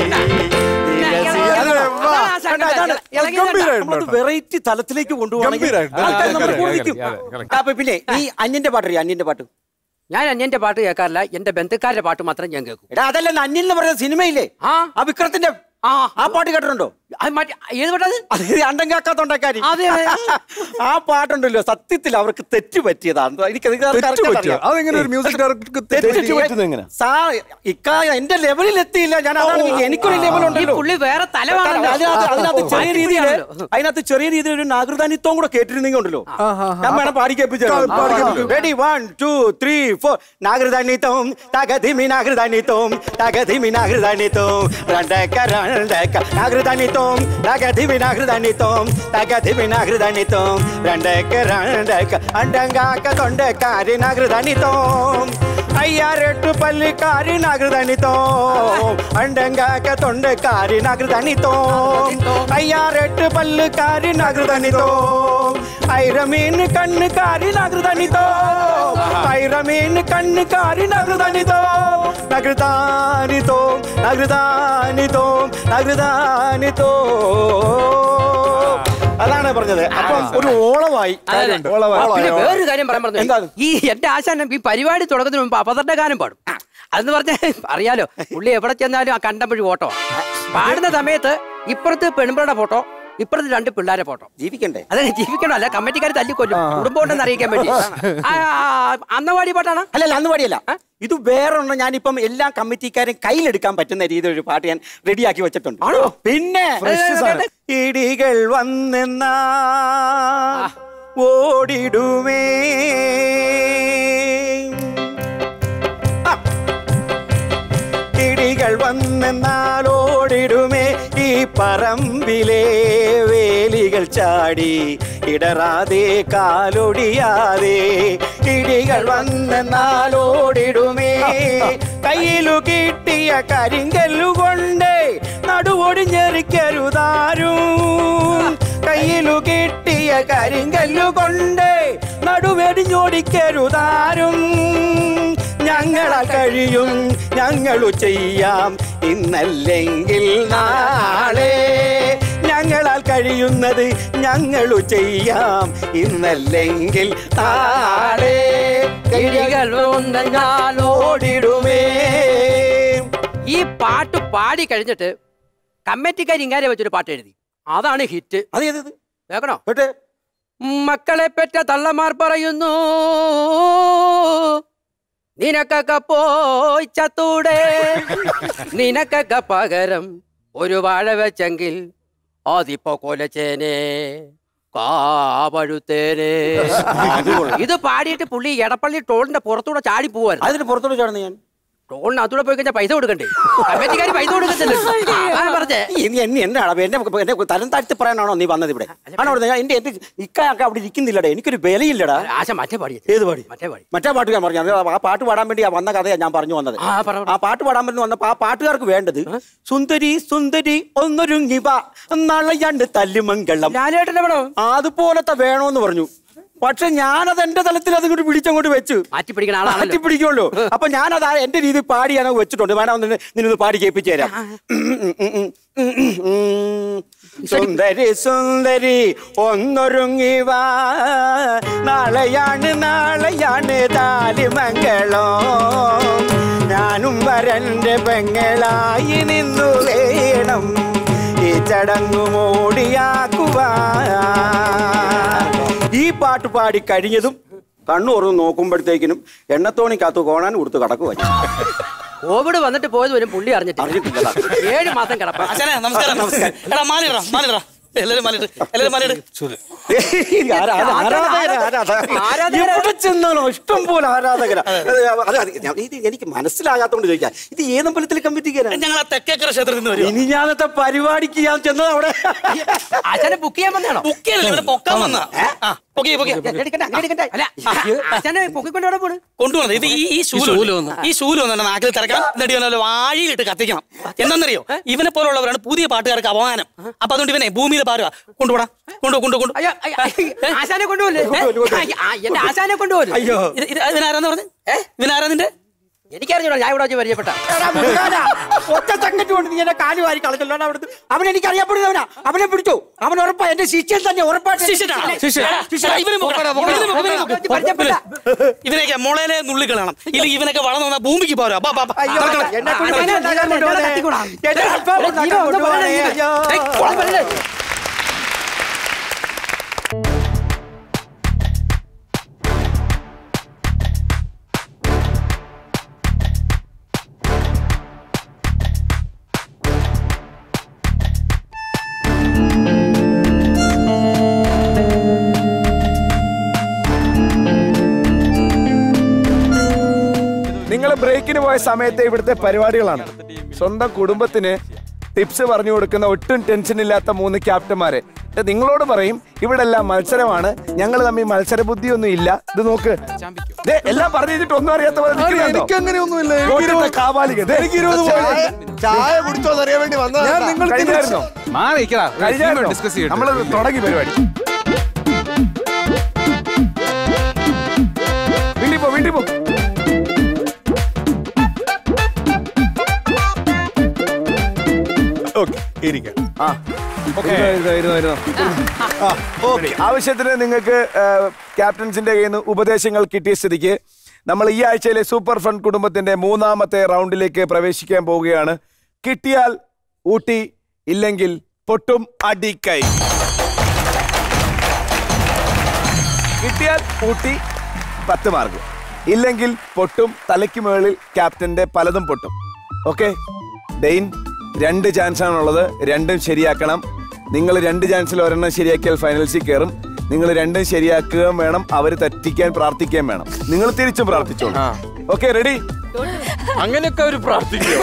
വെറൈറ്റി തലത്തിലേക്ക് കൊണ്ടുപോകണമെങ്കിൽ ഗംഭീരായിട്ട്. ആൾക്കാർ നമ്മളെ അതെ, പൂജിക്കും. അതെ, അതെ. അപ്പൊ പിന്നെ ഈ അന്യന്റെ പാട്ടറിയാം അന്യന്റെ പാട്ട് ഞാൻ അന്യന്റെ പാട്ട് കേൾക്കാറില്ല എന്റെ ബന്ധുക്കാരുടെ പാട്ട് മാത്രം ഞാൻ കേൾക്കും എടാ അതല്ല അന്യൻ എന്ന് പറയുന്ന സിനിമയില്ലേ ആ ആ വിക്രത്തിന്റെ ആ ആ പാട്ട് കേട്ടിട്ടുണ്ടോ അത് മറ്റേ ഏത് പാട്ടത് അത് അണ്ടം കാക്കാത്തോണ്ടക്കാരി അതെ, അതെ. ആ പാട്ടുണ്ടല്ലോ സത്യത്തിൽ അവർക്ക് തെറ്റ് പറ്റിയതാണ് എനിക്ക് അത് correct തെറ്റ് ആയിട്ട് പറ്റിയോ അറിയാം. അതെങ്ങനെ ഒരു മ്യൂസിക് ഡയറക്ടർക്ക് തെറ്റ് തെറ്റ് പറ്റുന്നത് എങ്ങനെ? സാ ഇക്കായ എന്റെ ലെവലിൽ എത്തിയില്ല ഞാൻ അതാണ് എനിക്ക് എനിക്കൊരു ലെവൽ ഈ ഉണ്ടല്ലോ പുള്ളി വേറെ തലമാണല്ലോ അതിനകത്ത് അതിനകത്ത് ചെറിയ മാറ്റി രീതിയിൽ പിടിക്കുകയാണല്ലോ. അതിനകത്ത് ചെറിയ രീതിയിൽ ഒരു നാഗൃതാനിത്വം കൂടെ കേട്ടിരുന്നെങ്കിൽ ഉണ്ടല്ലോ ഞാൻ വേണം പാടി പാടി കേൾപ്പിക്കൂ. Ready one two three four നാഗൃതാനിത്വം തകതിമി നാഗൃതാനിത്വം തകതിമി നാഗൃതാനിത്വം രണ്ടക്ക രണ്ടക്ക നാഗൃതാനിത്വം തകതിമി നാഗൃതാനിത്വം തകതിമി നാഗൃതാനിത്വം രണ്ടക്ക രണ്ടക്ക അണ്ടങ്കാക്ക തൊണ്ടക്കാരി നാഗൃതാനിത്വം അയ്യാരെട്ടു പല്ലിക്കാരി നാഗൃതാനിത്വം അണ്ടങ്കാക്ക തൊണ്ടക്കാരി നാഗൃതാനിത്വം അയ്യാറെട്ട് പല്ലുകാരി നാഗൃതാനിതോ ഐറമീൻ കണ്ണുകാരി നാഗൃതാനിതോ ഐറമീൻ കണ്ണുകാരി നാഗൃതാനിതോ നഗൃതാനിതോ നഗൃതാനിതോ നഗൃതാനിതോ അതാണ് പറഞ്ഞത് അപ്പം ഒരു ഓളമായി കാര്യമുണ്ട്. ആ, പിന്നെ വേറൊരു കാര്യം പറയാൻ പറഞ്ഞു എന്താണ്? ഈ എന്റെ ആശാനം ഈ പരിപാടി തുടങ്ങുന്നതിന് മുമ്പ് അപകട ഗാനം പാടും അതെന്ന് പറഞ്ഞാൽ അറിയാലോ പുള്ളി എവിടെ ചെന്നാലും ആ കണ്ടമ്പഴി ഫോട്ടോ പാടുന്ന സമയത്ത് ഇപ്പുറത്ത് പെൺപിള്ളയുടെ ഫോട്ടോ ഇപ്പുറത്ത് രണ്ട് പിള്ളേരെ ഫോട്ടോ ജീവിക്കണ്ടേ അതെ ജീവിക്കണോ അല്ല കമ്മിറ്റിക്കാർ തല്ലിക്കൊല്ലും കുടുംബം ഉണ്ടെന്ന് അറിയിക്കാൻ വേണ്ടി ആ, ആ, അന്നവാടി പാട്ടാണ് അല്ലല്ല അന്ന് പാടിയല്ല ഇത് വേറെ ഒന്നും ഞാനിപ്പം എല്ലാ കമ്മിറ്റിക്കാരും കയ്യിലെടുക്കാൻ പറ്റുന്ന രീതിയിൽ ഒരു പാട്ട് ഞാൻ റെഡിയാക്കി വെച്ചിട്ടുണ്ട് ആണോ? പിന്നെ Fresh സാധനം. ഇടികൾ വന്നെന്നാ ഓടിടുമേ ആ. ഇടികൾ വന്നെന്നാൽ ഓടിടുമേ ഈ പറമ്പിലെ വേലികൾ ചാടി ഇടറാതെ കാലൊടിയാതെ ഇടികൾ വന്നെന്നാൽ ഓടിടുമേ കയ്യിലു കിട്ടിയ കരിങ്കല്ലുകൊണ്ട് നടുവൊടിഞ്ഞെറിക്കരുതാരും കയ്യിലു കിട്ടിയ കരിങ്കല്ലുകൊണ്ട് നടുവെടിഞ്ഞോടിക്കരുതാരും ഞങ്ങളാൽ കഴിയും ഞങ്ങളു ചെയ്യാം ഇന്നല്ലെങ്കിൽ നാളെ ഞങ്ങളാൽ കഴിയുന്നത് ഞങ്ങളു ചെയ്യാം ഇന്നല്ലെങ്കിൽ നാളെ കിഴികൾ ഉണ്ടെന്നാൽ ഓടിടുമേ ഈ പാട്ട് പാടി കഴിഞ്ഞിട്ട് കമ്മിറ്റിക്കാർ ഇങ്ങനെ വെച്ചൊരു പാട്ട് എഴുതി അതാണ് ഹിറ്റ് അതേത് കേൾക്കണോ കേട്ടെ മക്കളെ പെറ്റ തള്ളമാർ പറയുന്നു നിനക്കൊക്കെ പോയി ചത്തൂടെ നിനക്കൊക്കെ പകരം ഒരു വാഴ വെച്ചെങ്കിൽ അതിപ്പോ കൊലച്ചേനെ കാവഴുത്തേനെ ഇത് പാടിയിട്ട് പുള്ളി എടപ്പള്ളി ടോളിന്റെ പുറത്തൂടെ ചാടി പോവാൻ അതിന് പുറത്തോട്ട് ചാടുന്ന ഞാൻ ടോളിനകത്തൂടെ പോയി കഴിഞ്ഞാൽ പൈസ കൊടുക്കണ്ടേ കമ്മിറ്റിക്കാർ പൈസ കൊടുക്കത്തില്ല അതാണ് പറഞ്ഞേ നീ എന്നെ എന്താണ് എന്നെ എന്നെ തരം താഴ്ത്തി പറയാനാണോ നീ വന്നത് ഇവിടെ ആണോ അവിടെ ഞാൻ- എന്റെ എന്റെ ഇക്കായൊക്കെ അവിടെ ഇരിക്കുന്നില്ലടാ എനിക്കൊരു വിലയില്ലടാ ആശ മറ്റേ പാടി ഏത് പാടി മറ്റേ പാടി മറ്റേ പാട്ട് ഞാൻ പറഞ്ഞു അത് ആ പാട്ട് പാടാൻ വേണ്ടി ആ വന്ന കഥയാണ് ഞാൻ പറഞ്ഞു വന്നത് ആ, പറ, ആ പാട്ട് പാടാൻ വേണ്ടി വന്നപ്പോ ആ പാട്ടുകാർക്ക് വേണ്ടത് സുന്ദരി സുന്ദരി ഒന്നൊരുങ്ങി വാ നാളെയാണ്ട് തല്ലുമംഗളം ലാലേട്ടന്റെ പടം അതുപോലത്തെ വേണോന്ന് പറഞ്ഞു പക്ഷെ ഞാനത് എന്റെ തലത്തിൽ അതുകൊണ്ട് പിടിച്ചങ്ങോട്ട് വെച്ചു മാറ്റി പിടിക്കണ ആളാണല്ലോ മാറ്റി പിടിക്കുള്ളൂ അപ്പൊ ഞാനത് ആ എന്റെ രീതി പാടി ഞാൻ വെച്ചിട്ടുണ്ട് വേണം ഒന്ന് നിന്നൊന്ന് പാടി കേൾപ്പിച്ചു തരാം സുന്ദരി സുന്ദരി ഒന്നൊരുങ്ങി വാ നാളെയാണ് നാളെയാണ് താലിമംഗളോ ഞാനും വരന്റെ പെങ്ങളായി നിന്നു വേണം ഈ ചടങ്ങു മോടിയാക്കുവാ ഈ പാട്ട് പാടി കഴിഞ്ഞതും കണ്ണുറന്ന് നോക്കുമ്പോഴത്തേക്കിനും എണ്ണത്തോണിക്കകത്ത് കോണാൻ കൊടുത്ത് കടക്കുക കോവിഡ് വന്നിട്ട് പോയത് വരും പുള്ളി അറിഞ്ഞിട്ട് അറിഞ്ഞിട്ടില്ലടാ. ഏഴ് മാസം കിടപ്പ ആശാനെ നമസ്കാരം നമസ്കാരം എടാ മാലിടാ മാലിടാ എല്ലാരും മാലിട് എല്ലാരും മാലിട് എവിടെ ചെന്നാലോ ഇഷ്ടം പോലെ ആരാധകര അത് അത് ഞാൻ- ഇത് എനിക്ക് മനസ്സിലാകാത്തോണ്ട് ചോദിക്കാം ഇത് ഏതമ്പലത്തിൽ കമ്മിറ്റിക്കാരാണ് ഞങ്ങൾ ആ തെക്കേക്കര ക്ഷേത്രത്തിൽ നിന്ന് വരും ഇനി ഞാനത്തെ പരിപാടിക്ക് ഞാൻ ചെന്നത് അവിടെ ആശാനെ ബുക്ക് ചെയ്യാൻ വന്നാണോ ബുക്ക് ചെയ്യല്ലേ ഇവിടെ പൊക്കാൻ വന്ന പൊക്കിയ പൊക്കിയ അല്ല ആശാനെ പൊക്കിക്കൊണ്ട് എവിടെ പോണ് കൊണ്ടുവന്നത് ഇത് ഈ ഈ ശൂല് ഈ ശൂല് വന്നെ നാക്കിൽ തിറക്കണം എന്നിട്ട് ഇവനെ വാഴിയിലിട്ട് കത്തിക്കണം എന്താണെന്നറിയോ ഇവനെ പോലുള്ളവരാണ് പുതിയ പാട്ടുകാർക്ക് അപമാനം അപ്പൊ അതുകൊണ്ട് ഇവനെ ഭൂമിയിൽ പാരുക കൊണ്ടുപോടാ കൊണ്ടു കൊണ്ടു കൊണ്ടു അയ്യോ അയ്യോ, അയ്യോ, ആശാനെ കൊണ്ടുപോലെ എന്റെ ആശാനെ കൊണ്ടുപോലെ അയ്യോ ഇത് ഇത് ഇവനാരാന്ന് പറഞ്ഞു ഇവനാരാ നിന്റെ എനിക്കറിഞ്ഞോ ഞാൻ ഇവിടെ വെച്ച് പരിചയപ്പെട്ട ഒറ്റ തങ്കറ്റ് കൊണ്ട് നീ എന്നെ കാലു വാരി കളഞ്ഞല്ലോ അവിടുത്തെ അവൻ എനിക്ക് അറിയപ്പെടുന്നവനാ അവനെ പിടിച്ചു അവൻ ഉറപ്പാ എന്റെ ശിഷ്യൻ തന്നെ ഉറപ്പായിട്ട് ശിഷ്യനാണോ? എടാ, ഇവനെ പൊക്കടാ, പൊക്കടാ, ഇവനെ പൊക്ക്, ഇവനെ പൊക്ക്. ഇവനെയൊക്കെ മുളയിലെ നുള്ളി കളയണം ഇല്ലെങ്കിൽ ഇവനൊക്കെ വളർന്നു വന്നാൽ ഭൂമിക്ക് പോരാ ബാ, ബാ, ബാ. അയ്യോ, നടക്കണം. എന്നെ കൊണ്ട് എന്നെ ഉണ്ടാക്കാൻ കൊണ്ടുപോകാതെ. എന്നെ അല്പം ഉണ്ടാക്കാൻ കൊണ്ടുപോകാതെ. അയ്യോ. നിങ്ങൾ ബ്രേക്കിന് പോയ സമയത്തെ ഇവിടുത്തെ പരിപാടികളാണ് സ്വന്തം കുടുംബത്തിന് ടിപ്സ് പറഞ്ഞു കൊടുക്കുന്ന ഒട്ടും ടെൻഷൻ ഇല്ലാത്ത മൂന്ന് ക്യാപ്റ്റന്മാരെ ഇത് നിങ്ങളോട് പറയും ഇവിടെ എല്ലാം മത്സരമാണ് ഞങ്ങൾ തമ്മിൽ മത്സര ബുദ്ധിയൊന്നും ഇല്ല ഇത് നോക്ക് ദേ, എല്ലാം പറഞ്ഞു കഴിഞ്ഞിട്ട് ഒന്നും അറിയാത്ത പോലെ നിൽക്കുന്നുണ്ടോ? എനിക്ക് അങ്ങനെയൊന്നുമില്ല കോട്ടയത്തെ കാവാലിക ദേ, എനിക്ക് ഇരുപത് ചായ- ചായ കുടിച്ചോന്ന് അറിയാൻ വേണ്ടി വന്നതാ ഞാൻ നിങ്ങൾ കഴിഞ്ഞായിരുന്നോ? കഴിഞ്ഞായിരുന്നോ? ഡിസ്കസ് ചെയ്യട്ടെ നമ്മള് തുടങ്ങി പരിപാടി വീട്ടിൽ പോ വീട്ടിൽ പോ ഓക്കെ ഇരിക്കാം ആ ഇരുന്നോ, ഇരുന്നോ, ഇരുന്നോ, ഇരുന്നോ. ആവശ്യത്തിന് നിങ്ങൾക്ക് ക്യാപ്റ്റൻസിന്റെ കയ്യിൽ നിന്ന് ഉപദേശങ്ങൾ കിട്ടിയ സ്ഥിതിക്ക് നമ്മൾ ഈ ആഴ്ചയിലെ സൂപ്പർ ഫണ്ട് കുടുംബത്തിന്റെ മൂന്നാമത്തെ റൗണ്ടിലേക്ക് പ്രവേശിക്കാൻ പോവുകയാണ് കിട്ടിയാൽ ഊട്ടി ഇല്ലെങ്കിൽ പൊട്ടും അടിക്കൈ കിട്ടിയാൽ ഊട്ടി പത്ത് മാർക്ക് ഇല്ലെങ്കിൽ പൊട്ടും തലയ്ക്ക് മുകളിൽ ക്യാപ്റ്റന്റെ പലതും പൊട്ടും ഓക്കെ ഡെയിൻ രണ്ട് ചാൻസ് ആണുള്ളത് രണ്ടും ശരിയാക്കണം നിങ്ങൾ രണ്ട് ചാൻസിൽ ഒരെണ്ണം ശരിയാക്കിയാൽ ഫൈനൽസിൽ കയറും നിങ്ങൾ രണ്ടും ശരിയാക്കുകയും വേണം അവർ തെറ്റിക്കാൻ പ്രാർത്ഥിക്കുകയും വേണം നിങ്ങൾ തിരിച്ചും പ്രാർത്ഥിച്ചോളൂ ഓക്കെ റെഡി അങ്ങനെയൊക്കെ അവർ പ്രാർത്ഥിക്കും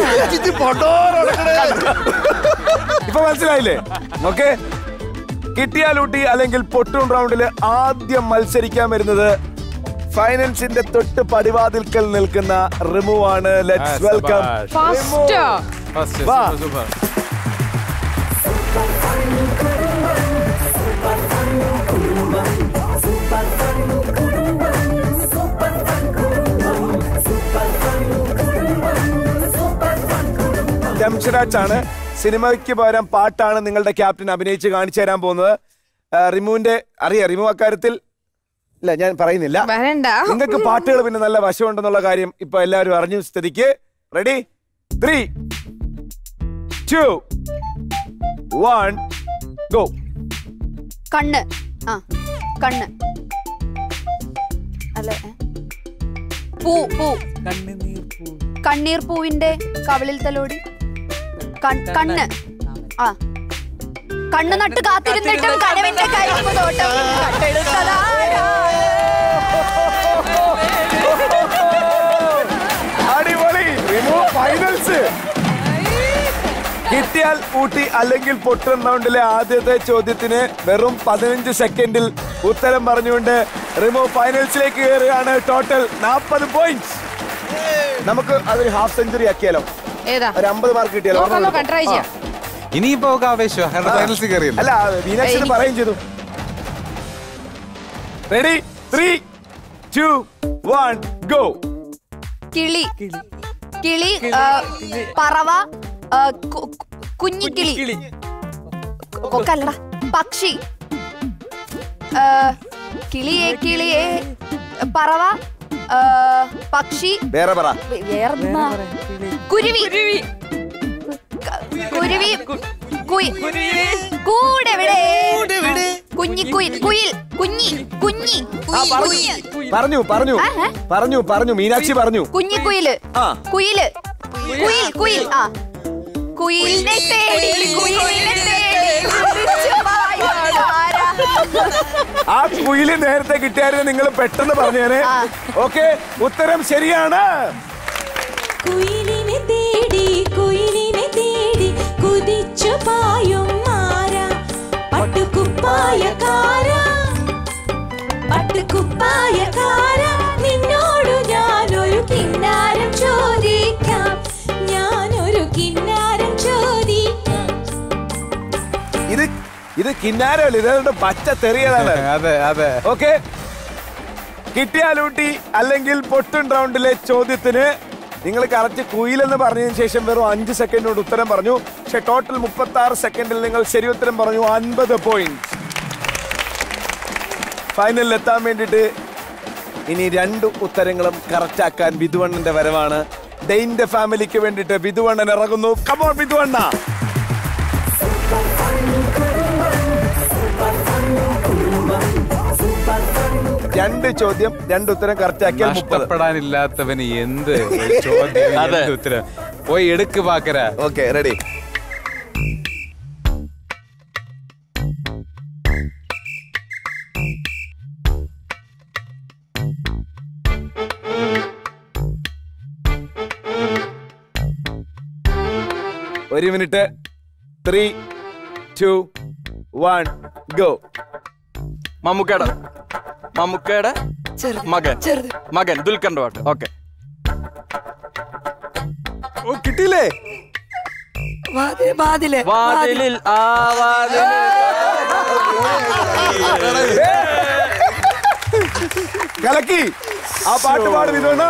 ഇപ്പൊ മനസ്സിലായില്ലേ ഓക്കെ കിട്ടിയാൽ ഊട്ടി അല്ലെങ്കിൽ പൊട്ടും റൗണ്ടിൽ ആദ്യം മത്സരിക്കാൻ വരുന്നത് ഫൈനൻസിന്റെ തൊട്ട് പടിവാതിൽക്കൽ നിൽക്കുന്ന റിമു ആണ് ലെറ്റ്സ് വെൽക്കം വാ. ജംഷരാജ് ആണ് സിനിമയ്ക്ക് പകരം പാട്ടാണ് നിങ്ങളുടെ ക്യാപ്റ്റൻ അഭിനയിച്ച് കാണിച്ചു തരാൻ പോകുന്നത് ആ, റിമുവിന്റെ അറിയാം റിമു അക്കാര്യത്തിൽ ഇല്ല ഞാൻ പറയുന്നില്ല വരണ്ട നിങ്ങൾക്ക് പാട്ടുകൾ പിന്നെ നല്ല വശമുണ്ടെന്നുള്ള കാര്യം ഇപ്പൊ എല്ലാവരും അറിഞ്ഞ സ്ഥിതിക്ക് ready three two one go കണ്ണ് ആ കണ്ണ് അല്ലെ പൂ പൂ കണ്ണീർ പൂവിന്റെ കവിളിൽ തലോടി കൺ- കണ്ണ് ആ കണ്ണ് നട്ട് കാത്തിരുന്നിട്ടും കനവിന്റെ കരിമ്പ് തോട്ടം കണ്ടെടുത്തതാരാ? അടിപൊളി ഫൈനൽസ് കിട്ടിയാൽ ഊട്ടി അല്ലെങ്കിൽ പൊട്ടൻ റൗണ്ടിലെ ആദ്യത്തെ ചോദ്യത്തിന് വെറും പതിനഞ്ച് സെക്കൻഡിൽ ഉത്തരം പറഞ്ഞുകൊണ്ട് റിമോ ഫൈനൽസിലേക്ക് കയറുകയാണ് ടോട്ടൽ നാൽപ്പത് പോയിന്റ്സ് നമുക്ക് അതൊരു ഹാഫ് സെഞ്ചുറി ആക്കിയാലോ ഏതാ ഒരു അമ്പത് മാർക്ക് കിട്ടിയാലോ നോക്കാം, നോക്കാം, try ചെയ്യാം. ഇനിയിപ്പോ ആവേശം കാരണം ഫൈനൽസിൽ കയറിയില്ല അല്ല മീനാക്ഷി പറയുകയും ചെയ്തു ready three two one go കിളി കിളി ആ, പറവ ആ, കു- കു- കുഞ്ഞിക്കിളി കൊക്കല്ലടാ പക്ഷി ആ, കിളിയെ കിളിയെ പറവ ആ, പക്ഷി വേറെ പറ വേ- വേറെന്താ? കുരുവി കുരുവി കുയി- കൂടെവിടെ കുഞ്ഞിക്കുയിൽ കുയിൽ കുഞ്ഞി കുഞ്ഞി കുഞ്ഞി പറഞ്ഞു പറഞ്ഞു ആ, ഏ? പറഞ്ഞു പറഞ്ഞു മീനാക്ഷി പറഞ്ഞു കുഞ്ഞിക്കുയില് ആ. കുയില് കുയിൽ കുയിൽ ആ കുയിലിനെ തേടി കുയിലിനെ തേടി വിളിച്ചു വായുവാരാ. ആ കുയില് നേരത്തെ കിട്ടിയായിരുന്നു നിങ്ങൾ പെട്ടെന്ന് പറഞ്ഞേനെ ഓക്കെ ഉത്തരം ശരിയാണ് കുയിലിനെ തേടി കുയിലിനെ തേടി കുതിച്ചു പായും മാര പട്ടുകുപ്പായക്കാര പട്ടുകുപ്പായക്കാര നിന്നോടു ഞാനൊരു കിന്നാരം ചോദിക്കാം ഞാനൊരു കിന്നാരം ചോദിക്കാം ഇത് ഇത് കിന്നാരമല്ല ഇതുകൊണ്ട് പച്ച തെറിയതാണ് അതെ അതെ ഓക്കെ കിട്ടിയാലൂട്ടി അല്ലെങ്കിൽ പൊട്ടും റൗണ്ടിലെ ചോദ്യത്തിന് നിങ്ങൾ കറക്റ്റ് കുയിലെന്ന് പറഞ്ഞതിന് ശേഷം വെറും അഞ്ച് സെക്കൻഡ് കൊണ്ട് ഉത്തരം പറഞ്ഞു പക്ഷെ ടോട്ടൽ മുപ്പത്തി ആറ് സെക്കൻഡിൽ നിങ്ങൾ ശരി ഉത്തരം പറഞ്ഞു അൻപത് പോയിന്റ് ഫൈനലിൽ എത്താൻ വേണ്ടിയിട്ട് ഇനി രണ്ട് ഉത്തരങ്ങളും കറക്റ്റ് ആക്കാൻ വിധുവണ്ണന്റെ വരവാണ് ഡെയിന്റെ ഫാമിലിക്ക് വേണ്ടിയിട്ട് വിധുവണ്ണൻ ഇറങ്ങുന്നു കമോൺ വിധുവണ്ണ രണ്ട് ചോദ്യം രണ്ട് ഉത്തരം കറക്റ്റ് ആക്കിയാൽ മുപ്പത് നഷ്ടപ്പെടാനില്ലാത്തവന് എന്ത് ഒരു ചോദ്യം അതെ. എന്ത് ഉത്തരം പോയി എടുക്ക് പാക്കര ഓക്കെ റെഡി ഒരു minute three two one go മമ്മൂക്കയുടെ മമ്മൂക്കയുടെ മകൻ മകൻ ദുൽഖറിന്റെ പാട്ട് ഓക്കെ ഓ കിട്ടിയില്ലേ വാതില് വാതിലിൽ ആ വാതിലിൽ കലക്കി ആ പാട്ട് പാടും ഇതുകൊണ്ട്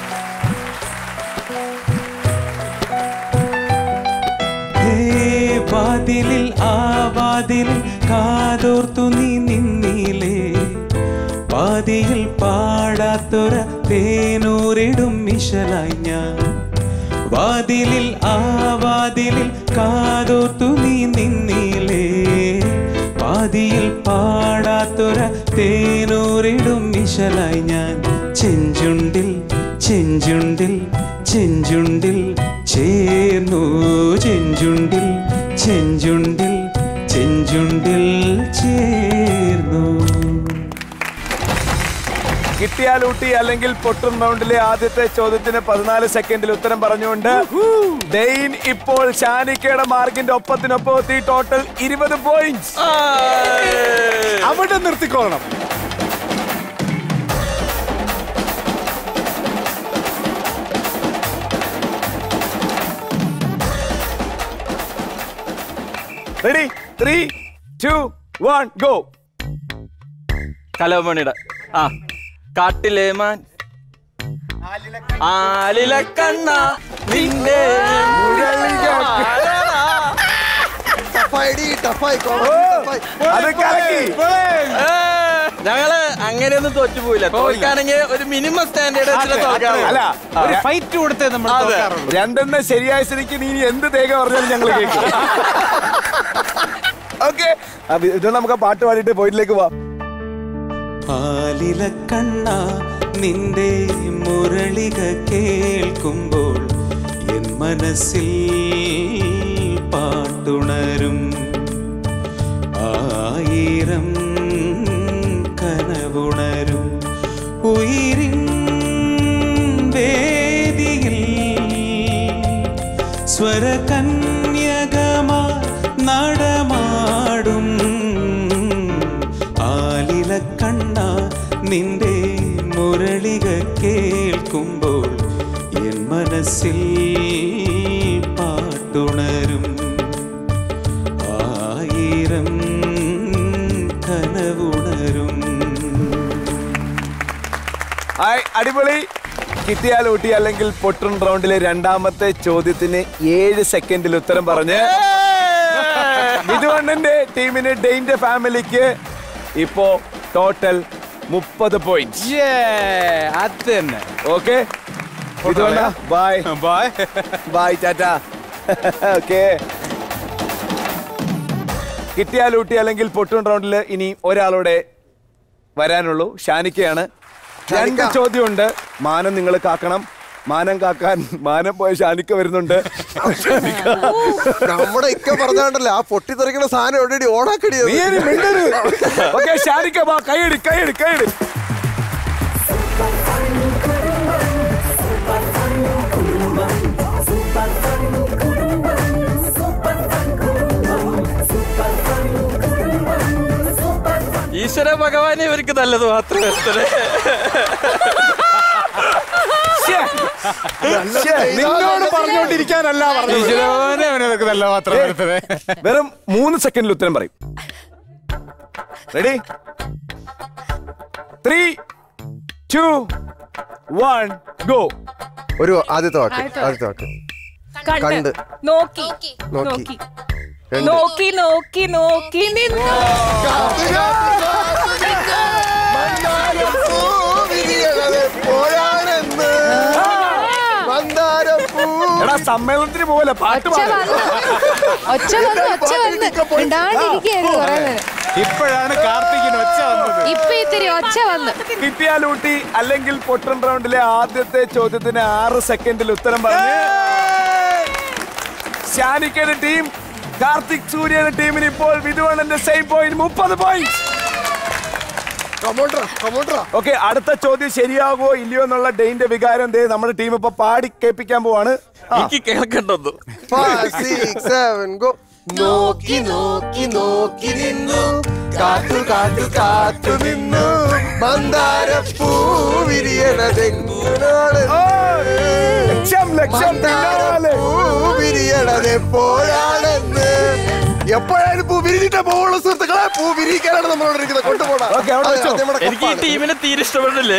ഹേ വാതിലിൽ ആ വാതിലിൽ കാതോർത്തു നീ നിന്നിലേ വാതിയിൽ പാടാത്തൊര തേനൂരിടും മിഷലായി ഞാൻ വാതിലിൽ ആ വാതിലിൽ കാതോർത്തു നീ നിന്നിലേ വാതിയിൽ പാടാത്തൊര തേനൂരിടും മിഷലായി ഞാൻ ചെഞ്ചുണ്ടിൽ ചെഞ്ചുണ്ടിൽ ചെഞ്ചുണ്ടിൽ ചേർന്നു ചെഞ്ചുണ്ടിൽ ചെഞ്ചുണ്ടിൽ ചെഞ്ചുണ്ടിൽ ചേർന്നു കിട്ടിയാലൂട്ടി അല്ലെങ്കിൽ പൊട്ടും റൗണ്ടിലെ ആദ്യത്തെ ചോദ്യത്തിന് പതിനാല് സെക്കൻഡിൽ ഉത്തരം പറഞ്ഞുകൊണ്ട് ഡെയിൻ ഇപ്പോൾ ഷാനിക്കയുടെ മാർക്കിന്റെ ഒപ്പത്തിനൊപ്പം എത്തി ടോട്ടൽ ഇരുപത് പോയിന്റ്സ് അവിടെ നിർത്തിക്കോളണം ready three two one go കലമണിയുടെ ആ കാട്ടിലെ മാൻ ആലില കണ്ണ നിന്റെ ടഫായി ടഫായി അത് കലക്കി ഞങ്ങള് അങ്ങനെയൊന്നും തോറ്റുപോയില്ല തോൽക്കാണെങ്കിൽ ഒരു മിനിമം സ്റ്റാൻഡേർഡ് അല്ല ഒരു ഫൈറ്റ് കൊടുത്തേ നമ്മൾ അതെ. തോൽക്കാറുള്ളൂ. രണ്ടെണ്ണം ശരിയായ സ്ഥിതിക്ക് നീ ഇനി എന്ത് തേക പറഞ്ഞാലും ഞങ്ങൾ കേൾക്കും ഓക്കെ ഇത് നമുക്ക് ആ പാട്ട് പാടിയിട്ട് പോയിട്ടിലേക്ക് പോവാം ആലില കണ്ണ നിന്റെ മുരളിക കേൾക്കുമ്പോൾ എൻ മനസ്സിൽ പാട്ടുണരും ആയിരം കനവുണരും ഉയിരിൻ വേദിയിൽ കന്യകമാ നടമാടും ആലില കണ്ണ നിന്റെ മുരളിക കേൾക്കുമ്പോൾ എൻ മനസ്സിൽ പാട്ടുണരും ആയിരം കനവുണരും ഹായ് അടിപൊളി കിട്ടിയാൽ ഊട്ടി അല്ലെങ്കിൽ പൊട്ടുൺ റൗണ്ടിലെ രണ്ടാമത്തെ ചോദ്യത്തിന് ഏഴ് സെക്കൻഡിൽ ഉത്തരം പറഞ്ഞ് മിഥുവണ്ണന്റെ ടീമിന് ഡെയിന്റെ ഫാമിലിക്ക് ഇപ്പോ ടോട്ടൽ മുപ്പത് പോയിന്റ് അത് തന്നെ ഓക്കെ മിഥുവണ്ണ ബൈ ബൈ ബൈ ടാറ്റ ഓക്കെ കിട്ടിയാൽ ഊട്ടി അല്ലെങ്കിൽ പൊട്ടുൺ റൗണ്ടിൽ ഇനി ഒരാളോടെ വരാനുള്ളൂ ഷാനിക്കയാണ് രണ്ട് ചോദ്യമുണ്ട് മാനം നിങ്ങൾ കാക്കണം മാനം കാക്കാൻ മാനം പോയ ഷാനിക്ക വരുന്നുണ്ട് ഷാനിക്ക. നമ്മുടെ ഇക്ക പറഞ്ഞാണ്ടല്ലോ ആ പൊട്ടിത്തെറിക്കുന്ന സാധനം ഓൾറെഡി ഓണാക്കടി നീ ഇനി മിണ്ടരുത്. ഓക്കേ, ഷാനിക്ക വാ കൈയടി കൈയടി കൈയടി ഈശ്വര ഭഗവാനെ ഇവർക്ക് നല്ലത് മാത്രമേ വരത്തുള്ളൂ. ശ്ശേ, നിന്നോട് പറഞ്ഞോണ്ടിരിക്കാനല്ല പറഞ്ഞു ഈശ്വരനെ അവനൊക്കെ നല്ല മാത്രം ഏയ്, എടുത്തത് വെറും മൂന്ന് സെക്കൻഡിൽ ഉത്തരം പറയും ready three two one go ഒരു ആദ്യത്തെ വാക്ക് ആദ്യത്തെ ആദ്യത്തെ വാക്ക് കണ്ട് കണ്ട് നോക്കി നോക്കി. നോക്കി രണ്ട്. നോക്കി നോക്കി നോക്കി നിന്നു പോയാണെന്ന് മന്ദാരപ്പൂ എടാ സമ്മേളനത്തിന് പോലെ പാട്ട് ഒച്ച പാട്. വന്നു ഒച്ച വന്നു ഒച്ച വന്ന് മിണ്ടാണ്ടിരിക്കുകയായിരുന്നു കുറെ നേരം ഇപ്പോഴാണ് കാർത്തികിന് ഒച്ച വന്നത് ഇപ്പൊ ഇത്തിരി ഒച്ച വന്നു കിട്ടിയാലൂട്ടി അല്ലെങ്കിൽ പൊട്ടൻ റൗണ്ടിലെ ആദ്യത്തെ ചോദ്യത്തിന് ആറ് സെക്കൻഡിൽ ഉത്തരം പറഞ്ഞു ഷാനിക്കയുടെ ടീം കാർത്തിക് സൂര്യയുടെ ടീമിന് ഇപ്പോൾ വിധുവണ്ണന്റെ സെയിം പോയിന്റ് മുപ്പത് പോയിന്റ് ഓക്കെ അടുത്ത ചോദ്യം ശരിയാകുമോ ഇല്ലയോ എന്നുള്ള ഡെയിന്റെ വികാരം ദേ നമ്മുടെ ടീം ഇപ്പൊ പാടി കേൾപ്പിക്കാൻ പോവാണ് ആ. എനിക്ക് കേൾക്കണ്ടെന്നു Five, six, seven, go. നോക്കി നോക്കി നോക്കി നിന്നു കാത്തു കാത്തു കാത്തു നിന്നു മന്ദാരപ്പൂ വിരിയണതെങ്ങനാണ് ലക്ഷം ലക്ഷം പിന്നാലെ. പൂ വിരിയണതെപ്പോഴാണെന്ന് എപ്പോഴാണ് പൂ വിരിഞ്ഞിട്ടേ പോകുള്ളൂ സുഹൃത്തുക്കളെ പൂ വിരിയിക്കാനാണ് നമ്മളോട് ഇരിക്കുന്നത് കൊണ്ടുപോകണം ഓക്കേ, അവിടെ വെച്ചോ. എനിക്ക് ഈ ടീമിനെ തീരെ ഇഷ്ടപ്പെടില്ലേ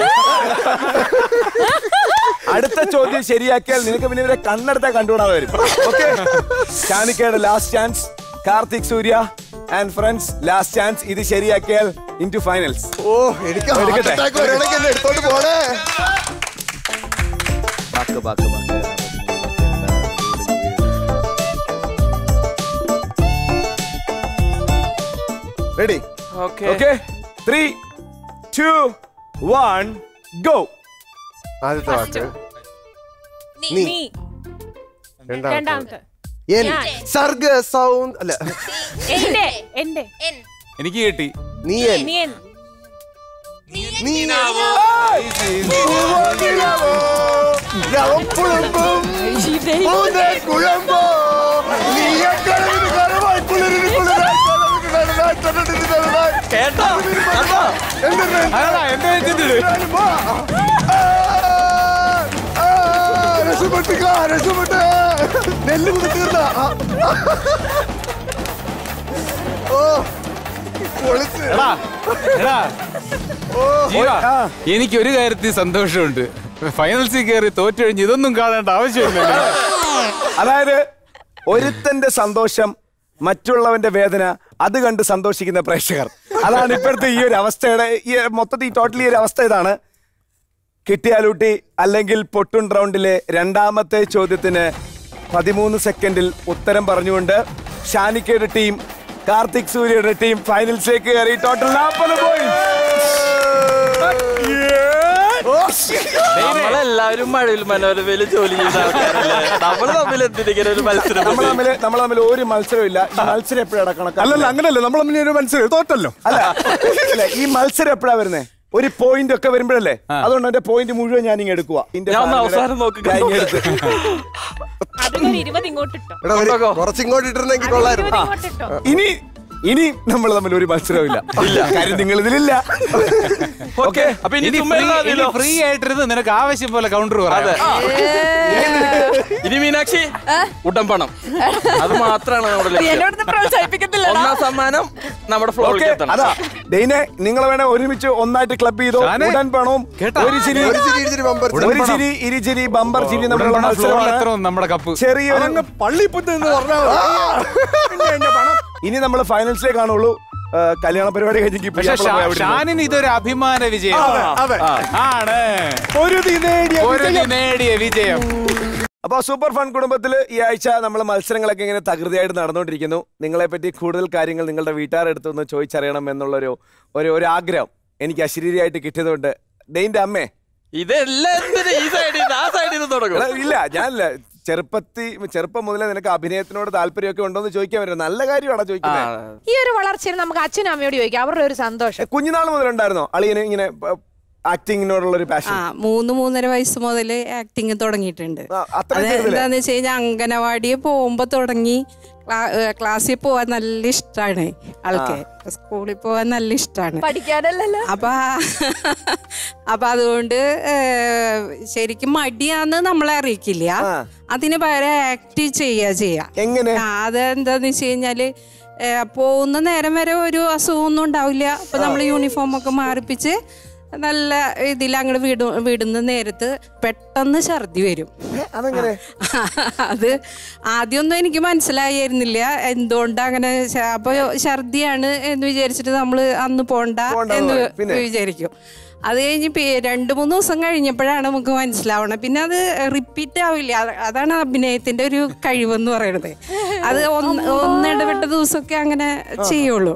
അടുത്ത ചോദ്യം ശരിയാക്കിയാൽ നിനക്ക് പിന്നെ ഇവരെ കണ്ണെടുത്താ കണ്ടുകൂടാതെ വരും ഓക്കെ ഷാനിക്കയുടെ last chance Karthik Surya and friends last chance ഇത് ശരിയാക്കിയാൽ ഇൻ ടു ഫൈനൽസ് ഓ എനിക്ക് heart എടുക്കട്ടെ. attack വരികയാണെങ്കിൽ എന്നെ എടുത്തോണ്ട് പോണേ back back back ready okay okay three two one go ആദ്യത്തെ വാക്ക് നീ നീ രണ്ടാമത്തെ രണ്ടാമത്തെ എൻ ഞാൻ. സർഗ സൗണ്ട് അല്ല എന്റെ എന്റെ എനിക്ക് കിട്ടി നീ എൻ നീ എൻ നീനാവോ നീനാവോ രവപ്പുളുമ്പും പൂന്തേ കുഴമ്പോ നീയക്കളിന് കരവായി കുളിരിന് കുളിരായി കടവിന് നടുനായി തടടിന് നടുനായി കേട്ടോ കേട്ടോ എന്തെന്ന് അതാ എന്റെ വെച്ചിട്ടുണ്ട് രസപ്പെട്ടുക രസപ്പെട്ട് നെല്ല് കുത്തി തീർന്ന ഓ പൊളിച്ച് എടാ എടാ ഓ ജീവ എനിക്ക് ഒരു കാര്യത്തിൽ സന്തോഷമുണ്ട് ഫൈനൽസിൽ കയറി തോറ്റു കഴിഞ്ഞ് ഇതൊന്നും കാണേണ്ട ആവശ്യമില്ല അതായത് ഒരുത്തന്റെ സന്തോഷം മറ്റുള്ളവന്റെ വേദന അത് കണ്ട് സന്തോഷിക്കുന്ന പ്രേക്ഷകർ അതാണ് ഇപ്പോഴത്തെ ഈ ഒരു അവസ്ഥയുടെ ഈ മൊത്തത്തിൽ ഈ ടോട്ടലി ഒരു അവസ്ഥ ഇതാണ് കിട്ടിയാലൂട്ടി അല്ലെങ്കിൽ പൊട്ടുൺ റൗണ്ടിലെ രണ്ടാമത്തെ ചോദ്യത്തിന് പതിമൂന്ന് സെക്കൻഡിൽ ഉത്തരം പറഞ്ഞുകൊണ്ട് ഷാനിക്കയുടെ ടീം കാർത്തിക് സൂര്യയുടെ ടീം ഫൈനൽസിലേക്ക് കയറി ടോട്ടൽ നാൽപ്പത് നമ്മളെല്ലാവരും മഴയിൽ മനോരമയിൽ ജോലി ചെയ്ത ആൾക്കാരല്ലേ നമ്മൾ തമ്മിൽ എന്തിനിങ്ങനെ ഒരു മത്സരം നമ്മൾ തമ്മിൽ നമ്മൾ തമ്മിൽ ഒരു മത്സരവും ഇല്ല ഈ മത്സരം എപ്പോഴാണ് കണക്കാക്കുന്നത് അല്ലല്ല അങ്ങനല്ല നമ്മൾ തമ്മിൽ ഒരു മനസ്സിലായി തോറ്റല്ലോ അല്ല ഇല്ല, ഈ മത്സരം എപ്പോഴാ വരുന്നേ ഒരു പോയിന്റ് ഒക്കെ വരുമ്പോഴല്ലേ അതുകൊണ്ട് എന്റെ പോയിന്റ് മുഴുവൻ ഞാൻ ഇങ്ങ് എടുക്കുക ഞാൻ ഒന്ന് അവസാനം നോക്കി അതിനൊരു ഇരുപത് ഇങ്ങോട്ട് ഇട്ടോ എടാ, ഒരു കുറച്ചിങ്ങോട്ട് ഇട്ടിരുന്നെങ്കിൽ കൊള്ളായിരുന്നു ആ. ഇങ്ങോട്ട് ഇട്ടോ ഇനി ഇനി നമ്മൾ തമ്മിൽ ഒരു മത്സരവും ഇല്ല കാര്യം നിങ്ങൾ ഇതിലില്ല ഓക്കെ അപ്പൊ ഇനി ചുമ്മാ ഇരുന്നാ മതിയല്ലോ. ഫ്രീ ആയിട്ടിരുന്ന് നിനക്ക് ആവശ്യം പോലെ കൗണ്ടർ അതെ ഇനി മീനാക്ഷി ഉടമ്പണം അത് മാത്രമാണ് നമ്മുടെ ലക്ഷ്യം എന്നോട് പ്രോത്സാഹിപ്പിക്കത്തില്ല ഒന്നാം സമ്മാനം നമ്മുടെ ഓക്കെ ഫ്ലോറിലേക്ക് എത്തണം അതാ ഡെയിനെ നിങ്ങൾ വേണേ ഒരുമിച്ച് ഒന്നായിട്ട് ക്ലബ് ചെയ്തോ ഷാനെ, ഉടൻ പണവും കേട്ടോ? ഒരു ചിരി ഒരു ചിരി ഇരിച്ചിരി ബമ്പർ ചിരി. ഒരു ചിരി ഇരുചിരി ബമ്പർ ചിരി നമ്മളുള്ള മത്സരമാണ് എത്ര നമ്മുടെ കപ്പ് ചെറിയൊരു പള്ളിപ്പുത്ത് എന്ന് പറഞ്ഞാൽ ഇനി നമ്മൾ ഫൈനൽസിലേ കാണുള്ളൂ ആ, കല്യാണ പരിപാടി കഴിഞ്ഞെങ്കിൽ പക്ഷെ ഷാനിന് ഇതൊരു അഭിമാന വിജയം അതെ. ആണ് ഒരു തീ നേടിയ ഒരു വിജയം. നേടിയ വിജയം അപ്പൊ സൂപ്പർ ഫൺ കുടുംബത്തിൽ ഈ ആഴ്ച നമ്മൾ മത്സരങ്ങളൊക്കെ ഇങ്ങനെ തകൃതിയായിട്ട് നടന്നുകൊണ്ടിരിക്കുന്നു നിങ്ങളെ പറ്റി കൂടുതൽ കാര്യങ്ങൾ നിങ്ങളുടെ വീട്ടുകാരെടുത്ത് ഒന്ന് ചോദിച്ചറിയണം എന്നുള്ളൊരു ഒരു ഒരു ആഗ്രഹം എനിക്ക് അശരീരിയായിട്ട് കിട്ടിയതുകൊണ്ട് ഡെയിന്റെ അമ്മേ ഇതെല്ലാം എന്തിനാ ഈ സൈഡിൽ നിന്ന് ആ സൈഡിൽ നിന്ന് തുടങ്ങും എടാ, ഇല്ല ഞാനില്ല ചെറുപ്പത്തി ചെറുപ്പം മുതലേ നിനക്ക് അഭിനയത്തിനോട് താല്പര്യമൊക്കെ ഉണ്ടോ എന്ന് ചോദിക്കാൻ പറ്റും നല്ല കാര്യമാണ് ചോദിക്കുന്നത് ഈ ഒരു വളർച്ചയിൽ നമുക്ക് അച്ഛനും അമ്മയോട് ചോദിക്കാം അവരുടെ ഒരു സന്തോഷം കുഞ്ഞുനാൾ മുതലുണ്ടായിരുന്നോ അളിയന് ഇങ്ങനെ ആക്ടിങ്ങിനോടുള്ള ഒരു ആ പാഷൻ മൂന്ന് മൂന്നര വയസ്സ് മുതൽ ആക്ടിങ് തുടങ്ങിയിട്ടുണ്ട് അത്രയും അത് ചെറുതിലേ? എന്താന്ന് വെച്ച് കഴിഞ്ഞാൽ അംഗനവാടിയിൽ പോകുമ്പോ തുടങ്ങി ക്ലാ- ഏ, ക്ലാസ്സിൽ പോവാൻ നല്ല ഇഷ്ടമാണ് ആൾക്ക് സ്കൂളിൽ പോവാൻ നല്ല ഇഷ്ടമാണ് പഠിക്കാനല്ലല്ലോ അപ്പൊ അപ്പൊ അതുകൊണ്ട് ഏ, ശരിക്കും മടിയാന്ന് നമ്മളെ അറിയിക്കില്ല അതിന് പകരം ആക്ട് ചെയ്യാ ചെയ്യാ എങ്ങനെ അതെന്താന്ന് വെച്ച് കഴിഞ്ഞാല് ഏ, പോകുന്ന നേരം വരെ ഒരു അസുഖമൊന്നും ഉണ്ടാവില്ല അപ്പൊ നമ്മൾ യൂണിഫോം ഒക്കെ മാറിപ്പിച്ച് നല്ല ഇതിൽ അങ്ങോട്ട് വിട വിടുന്ന നേരത്ത് പെട്ടെന്ന് ഛർദി വരും അതെങ്ങനെ അത് ആദ്യമൊന്നും എനിക്ക് മനസ്സിലായിരുന്നില്ല എന്തുകൊണ്ട് അങ്ങനെ ശ- അപ്പൊ ഛർദിയാണ് എന്ന് വിചാരിച്ചിട്ട് നമ്മൾ അന്ന് പോണ്ട പോണ്ട എന്ന് പിന്നെ? വിചാരിക്കും അത് കഴിഞ്ഞ് പി- രണ്ട് മൂന്ന് ദിവസം കഴിഞ്ഞപ്പോഴാണ് നമുക്ക് മനസ്സിലാവണം പിന്നെ അത് റിപ്പീറ്റ് ആവില്ല അത് അതാണ് അഭിനയത്തിന്റെ ഒരു കഴിവെന്ന് പറയുന്നത് അത് ഒന്ന് ഒന്നിടവിട്ട ദിവസമൊക്കെ അങ്ങനെ ചെയ്യുള്ളൂ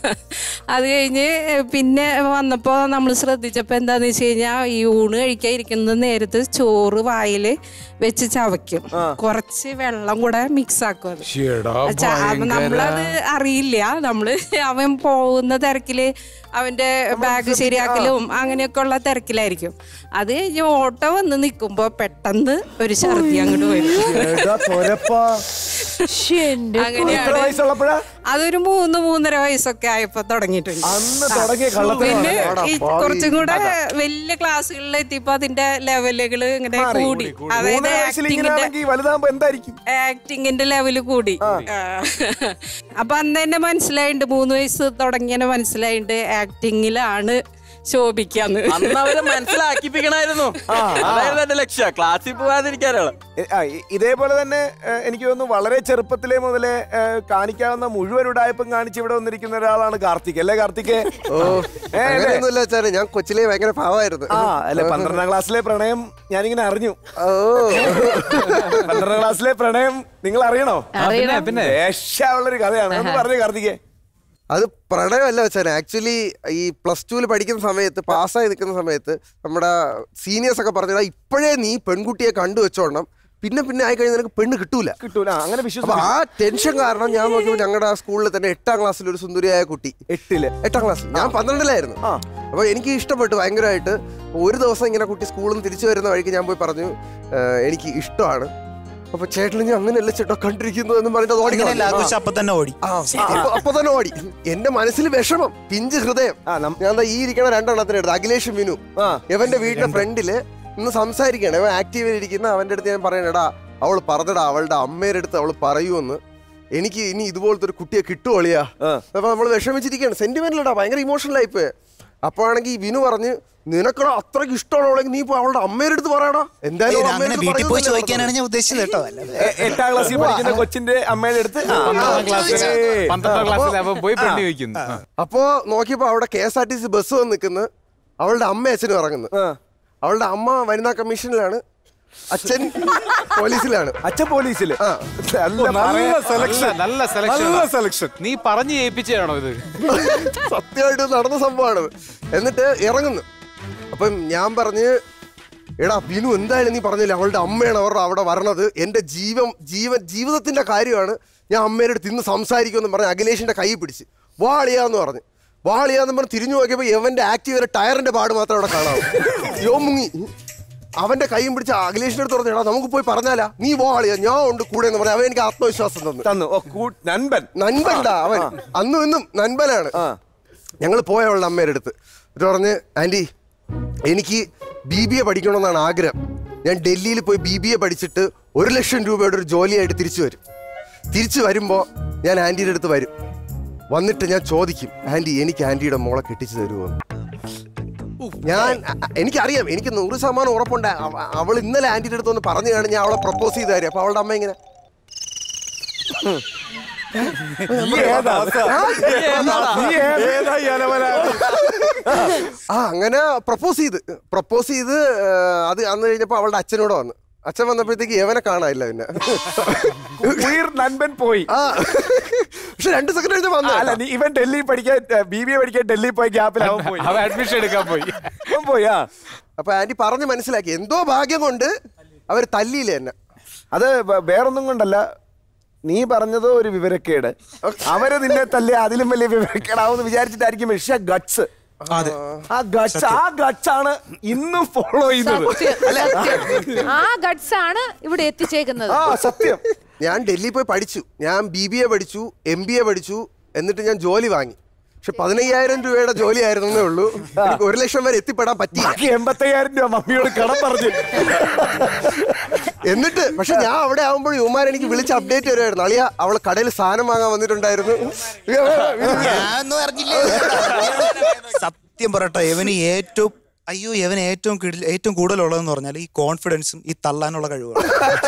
അത് കഴിഞ്ഞ് പിന്നെ വന്നപ്പോൾ നമ്മൾ ശ്രദ്ധിച്ചപ്പോൾ എന്താന്ന് വെച്ച് കഴിഞ്ഞാൽ ഈ ഊണ് കഴിക്കാൻ ഇരിക്കുന്ന നേരത്ത് ചോറ് വായില് വെച്ച് ചവയ്ക്കും കുറച്ച് വെള്ളം കൂടെ മിക്സ് ആക്കും അത് ച- അപ്പൊ നമ്മളത് അറിയില്ല നമ്മള് അവൻ പോകുന്ന തിരക്കില് അവന്റെ ബാഗ് ശരിയാക്കലും അങ്ങനെയൊക്കെ ഉള്ള തിരക്കിലായിരിക്കും അത് കഴിഞ്ഞ് ഓട്ടോ വന്ന് നിൽക്കുമ്പോ പെട്ടെന്ന് ഒരു ഛർദി അങ്ങോട്ട് വരും എടാ തൊരപ്പാ. എത്ര അങ്ങനെയാണ് വയസ്സുള്ളപ്പോഴാ അതൊരു മൂന്ന് മൂന്നര വയസ്സൊക്കെ ആയപ്പോ തുടങ്ങിയിട്ടുണ്ട് അന്ന് തുടങ്ങിയ കള്ളത്തരമാണ്. പിന്നെ എടാ ഈ പാവി. കുറച്ചും കൂടെ വലിയ ക്ലാസ്സുകളിൽ എത്തിയപ്പോ അതിന്റെ ലെവലുകൾ ഇങ്ങനെ മാറി. കൂടി മൂന്നര അതായത് വയസ്സിൽ ആക്ടിങ്ങിന്റെ ഇങ്ങനെയാണെങ്കിൽ വലുതാകുമ്പോ എന്തായിരിക്കും ആക്ടിങ്ങിന്റെ ലെവല് കൂടി ആ. അപ്പൊ അന്ന് തന്നെ മനസ്സിലായിണ്ട് മൂന്ന് വയസ്സ് തുടങ്ങിയ മനസ്സിലായിണ്ട് ആക്ടിങ്ങിലാണ് ശോഭിക്കാന്ന് അന്ന് അവരെ മനസ്സിലാക്കിപ്പിക്കണായിരുന്നു അതായിരുന്നു എന്റെ ലക്ഷ്യം ക്ലാസ്സിൽ പോകാതിരിക്കാനാണ് എ- ആ, ഇ- ഇതേപോലെ തന്നെ ഏ, എനിക്ക് തോന്നുന്നു വളരെ ചെറുപ്പത്തിലെ മുതലേ ഏ, കാണിക്കാവുന്ന മുഴുവൻ ഉടായ്പം കാണിച്ച് ഇവിടെ വന്നിരിക്കുന്ന ഒരാളാണ് കാർത്തിക് അല്ലേ കാർത്തിക് ഓ അങ്ങനെയൊന്നുമില്ല വെച്ചാല് ഞാൻ കൊച്ചിലെ ഭയങ്കര പാവമായിരുന്നു ആ അല്ലെ പന്ത്രണ്ടാം ക്ലാസ്സിലെ പ്രണയം ഞാനിങ്ങനെ അറിഞ്ഞു ഓ പന്ത്രണ്ടാം ക്ലാസ്സിലെ പ്രണയം നിങ്ങൾ അറിയണോ അറിയണം. പിന്നെ ദേഷ്യമുള്ളൊരു കഥയാണ് ഒന്ന് പറഞ്ഞു കാർത്തികേ അത് പ്രണയമല്ല വെച്ചാൽ ആക്ച്വലി ഈ പ്ലസ് ടുവിൽ പഠിക്കുന്ന സമയത്ത് പാസ്സായി നിൽക്കുന്ന സമയത്ത് നമ്മുടെ സീനിയേഴ്സ് ഒക്കെ പറഞ്ഞാൽ ഇപ്പോഴേ നീ പെൺകുട്ടിയെ കണ്ടു വെച്ചോണം പിന്നെ പിന്നെ ആയി കഴിഞ്ഞാൽ നിനക്ക് പെണ്ണ് കിട്ടൂല കിട്ടൂല അങ്ങനെ അപ്പൊ ആ ടെൻഷൻ കാരണം ഞാൻ നോക്കിയപ്പോൾ ഞങ്ങളുടെ സ്കൂളിൽ തന്നെ എട്ടാം ക്ലാസ്സിൽ ഒരു സുന്ദരിയായ കുട്ടി എട്ടില് എട്ടാം ക്ലാസ് ഞാൻ പന്ത്രണ്ടിലായിരുന്നു അപ്പൊ എനിക്ക് ഇഷ്ടപ്പെട്ടു ഭയങ്കരമായിട്ട് ഒരു ദിവസം ഇങ്ങനെ കുട്ടി സ്കൂളിൽ നിന്ന് തിരിച്ചു വരുന്ന വഴിക്ക് ഞാൻ പോയി പറഞ്ഞു "ഏഹ്, എനിക്ക് ഇഷ്ടമാണ് അപ്പൊ ചേട്ടൻ ഞാൻ അങ്ങനെയല്ല ചേട്ടോ കണ്ടിരിക്കുന്നു എന്ന് പറഞ്ഞിട്ട് അത് ഓടി അങ്ങനെയല്ല, ആഘോഷം അപ്പൊ തന്നെ ഓടി ആ, അപ്പൊ- അപ്പൊ തന്നെ ഓടി എന്റെ മനസ്സിൽ വിഷമം പിഞ്ച് ഹൃദയം ഞാൻ ദാ ഈ ഇരിക്കണ രണ്ടെണ്ണത്തിന് എടുത്ത് അഖിലേഷ് മിനു ഇവന്റെ വീടിന്റെ ഫ്രണ്ടില് ഇന്ന് സംസാരിക്കണം ഇവൻ ആക്റ്റീവിൽ ഇരിക്കുന്ന അവന്റെ അടുത്ത് ഞാൻ പറയണടാ അവൾ പറഞ്ഞടാ അവളുടെ അമ്മയുടെ അടുത്ത് അവൾ പറയുമെന്ന് എനിക്ക് ഇനി ഇതുപോലത്തെ ഒരു കുട്ടിയെ കിട്ടുവളിയാ അപ്പൊ നമ്മൾ വിഷമിച്ചിരിക്കുകയാണ് സെന്റിമെന്റലടാ ഭയങ്കര ഇമോഷണൽ ആയിപ്പോയി അപ്പോഴാണെങ്കിൽ വിനു പറഞ്ഞ് നിനക്കടാ അത്രയ്ക്ക് ഇഷ്ടമുള്ളവളെങ്കിൽ നീ ഇപ്പൊ അവളുടെ അമ്മയുടെ അടുത്ത് പറയടാ എന്തായാലും ഏയ്, അവളുടെ അങ്ങനെ അമ്മയുടെ അടുത്ത് വീട്ടിൽ പോയി പറയുമെന്നല്ലേ ചോദിക്കാനാണ് ഞാൻ ഉദ്ദേശിച്ചത് കേട്ടോ അല്ലാതെ എ- എട്ടാം ക്ലാസ്സിൽ പഠിക്കുന്ന കൊച്ചിന്റെ അമ്മയുടെ അടുത്ത് ആ, പന്ത്രണ്ടാം ക്ലാസ്സിൽ ഏയ്. പന്ത്രണ്ടാം ക്ലാസ്സിൽ അപ്പൊ- അപ്പൊ പോയി പെണ്ണ് ആ. ചോദിക്കുന്നു അപ്പോ നോക്കിയപ്പോ അവിടെ K S R T C bus വന്ന് നിൽക്കുന്നു അവളുടെ അമ്മ അച്ഛനും ഇറങ്ങുന്നു അവളുടെ അമ്മ വനിതാ കമ്മീഷനിലാണ് അച്ഛൻ പോലീസിലാണ് അച്ഛൻ പോലീസില് നല്ല സെലക്ഷൻ നല്ല സെലക്ഷൻ നല്ല സെലക്ഷൻ നീ പറഞ്ഞു ജയിപ്പിച്ചാണോ ഇത് സത്യമായിട്ട് നടന്ന സംഭവമാണ് എന്നിട്ട് ഇറങ്ങുന്നു അപ്പം ഞാൻ പറഞ്ഞ് എടാ ബിനു എന്തായാലും നീ പറഞ്ഞില്ല അവളുടെ അമ്മയാണ് അവരുടെ അവിടെ വരണത് എൻ്റെ ജീവൻ ജീവൻ ജീവിതത്തിന്റെ കാര്യമാണ് ഞാൻ അമ്മയുടെ അടുത്ത് ഇന്ന് സംസാരിക്കുമെന്ന് പറഞ്ഞ് അഖിലേഷിന്റെ കൈ പിടിച്ച് വാളിയാന്ന് പറഞ്ഞു വാളിയാന്ന് പറഞ്ഞ് തിരിഞ്ഞു നോക്കിയപ്പോ യവന്റെ ആക്റ്റീവ് ടയറിന്റെ പാട് മാത്രം അവിടെ കാണാം യോ മുങ്ങി അവന്റെ കൈയും പിടിച്ച് അഖിലേഷിന്റെ അടുത്ത് പറഞ്ഞു "എടാ, നമുക്ക് പോയി പറഞ്ഞാലാ നീ വാളിയ ഞാൻ ഉണ്ട് കൂടെ എന്ന് പറഞ്ഞു അവൻ എനിക്ക് ആത്മവിശ്വാസം തന്നു തന്നു ഓ കൂ- നൻപൻ നൻപൻടാ അവൻ അന്നും ഇന്നും നൻപനാണ് ഞങ്ങൾ പോയ അവളുടെ അമ്മയുടെ അടുത്ത് എന്നിട്ട് പറഞ്ഞ് ആന്റി എനിക്ക് ബി ബി എ പഠിക്കണമെന്നാണ് ആഗ്രഹം ഞാൻ ഡൽഹിയിൽ പോയി ബി ബി എ പഠിച്ചിട്ട് ഒരു ലക്ഷം രൂപയുടെ ഒരു ജോലിയായിട്ട് തിരിച്ചു വരും തിരിച്ചു വരുമ്പോൾ ഞാൻ ആന്റിയുടെ അടുത്ത് വരും വന്നിട്ട് ഞാൻ ചോദിക്കും ആന്റി എനിക്ക് ആന്റിയുടെ മോളെ കെട്ടിച്ചു തരുമോ എന്ന് ഞാൻ അ- അ- എനിക്കറിയാം എനിക്ക് നൂറ് ശതമാനം ഉറപ്പുണ്ട് അവ- അവൾ ഇന്നലെ ആന്റിയുടെ അടുത്ത് ഒന്ന് പറഞ്ഞു കാണും ഞാൻ അവളെ പ്രപ്പോസ് ചെയ്ത് തരും അപ്പൊ അവളുടെ അമ്മ ഇങ്ങനെ ആ അങ്ങനെ പ്രപ്പോസ് ചെയ്ത് പ്രപ്പോസ് ചെയ്ത് ആ, അത് അന്ന് കഴിഞ്ഞപ്പോ അവളുടെ അച്ഛനോട് വന്നു അച്ഛൻ വന്നപ്പോഴത്തേക്ക് യവനെ കാണാനില്ല പിന്നെ നൻപൻ പോയി ആ പക്ഷെ രണ്ട് സെക്കൻഡ് കഴിഞ്ഞ വന്നു അല്ല നീ ഇവൻ ഡൽഹി പഠിക്കാൻ ബി ബി എ പഠിക്കാൻ ഡൽഹി പോയി ഗ്യാപ്പിൽ അവൻ പോയി അവൻ അഡ്മിഷൻ എടുക്കാൻ പോയി അവൻ പോയി ആ അപ്പൊ ആന്റി പറഞ്ഞ് മനസ്സിലാക്കി എന്തോ ഭാഗ്യം കൊണ്ട് അവർ തല്ലിയില്ല എന്നെ അത് വ- വേറൊന്നും കൊണ്ടല്ല നീ പറഞ്ഞത് ഒരു വിവരക്കേട് അവര് നിന്നെ തല്ലി അതിലും വലിയ വിവരക്കേടാവെന്ന് വിചാരിച്ചിട്ടായിരിക്കും പക്ഷെ ഗട്സ് ആ ഗട്സ് ആ ഗട്സ് ആണ് ഇന്നും ഫോളോ ചെയ്യുന്നത് അല്ലേ? ആ ഗഡ്സ് ആണ് ഇവിടെ എത്തിച്ചേക്കുന്നത് ആ സത്യം ഞാൻ ഡൽഹി പോയി പഠിച്ചു ഞാൻ ബി ബി എ പഠിച്ചു എം ബി എ പഠിച്ചു എന്നിട്ട് ഞാൻ ജോലി വാങ്ങി പക്ഷെ പതിനയ്യായിരം രൂപയുടെ ജോലി ആയിരുന്നേ ഉള്ളൂ എനിക്ക് ഒരു ലക്ഷം വരെ എത്തിപ്പെടാൻ പറ്റി ബാക്കി എൺപത്തയ്യായിരം രൂപ മമ്മിയോട് കടം പറഞ്ഞു എന്നിട്ട് പക്ഷെ ഞാൻ അവിടെ ആവുമ്പോൾ യുവമാർ എനിക്ക് വിളിച്ച് അപ്ഡേറ്റ് വരുമായിരുന്നു അളിയ അവള് കടയിൽ സാധനം വാങ്ങാൻ വന്നിട്ടുണ്ടായിരുന്നു ഞാനൊന്നും അറിഞ്ഞില്ലേ സത്യം പറയട്ടെ ഇവന് ഏറ്റവും അയ്യോ ഇവൻ ഏറ്റവും കിടിൽ- ഏറ്റവും കൂടുതലുള്ളതെന്ന് പറഞ്ഞാൽ ഈ കോൺഫിഡൻസും ഈ തള്ളാനുള്ള കഴിവാണ്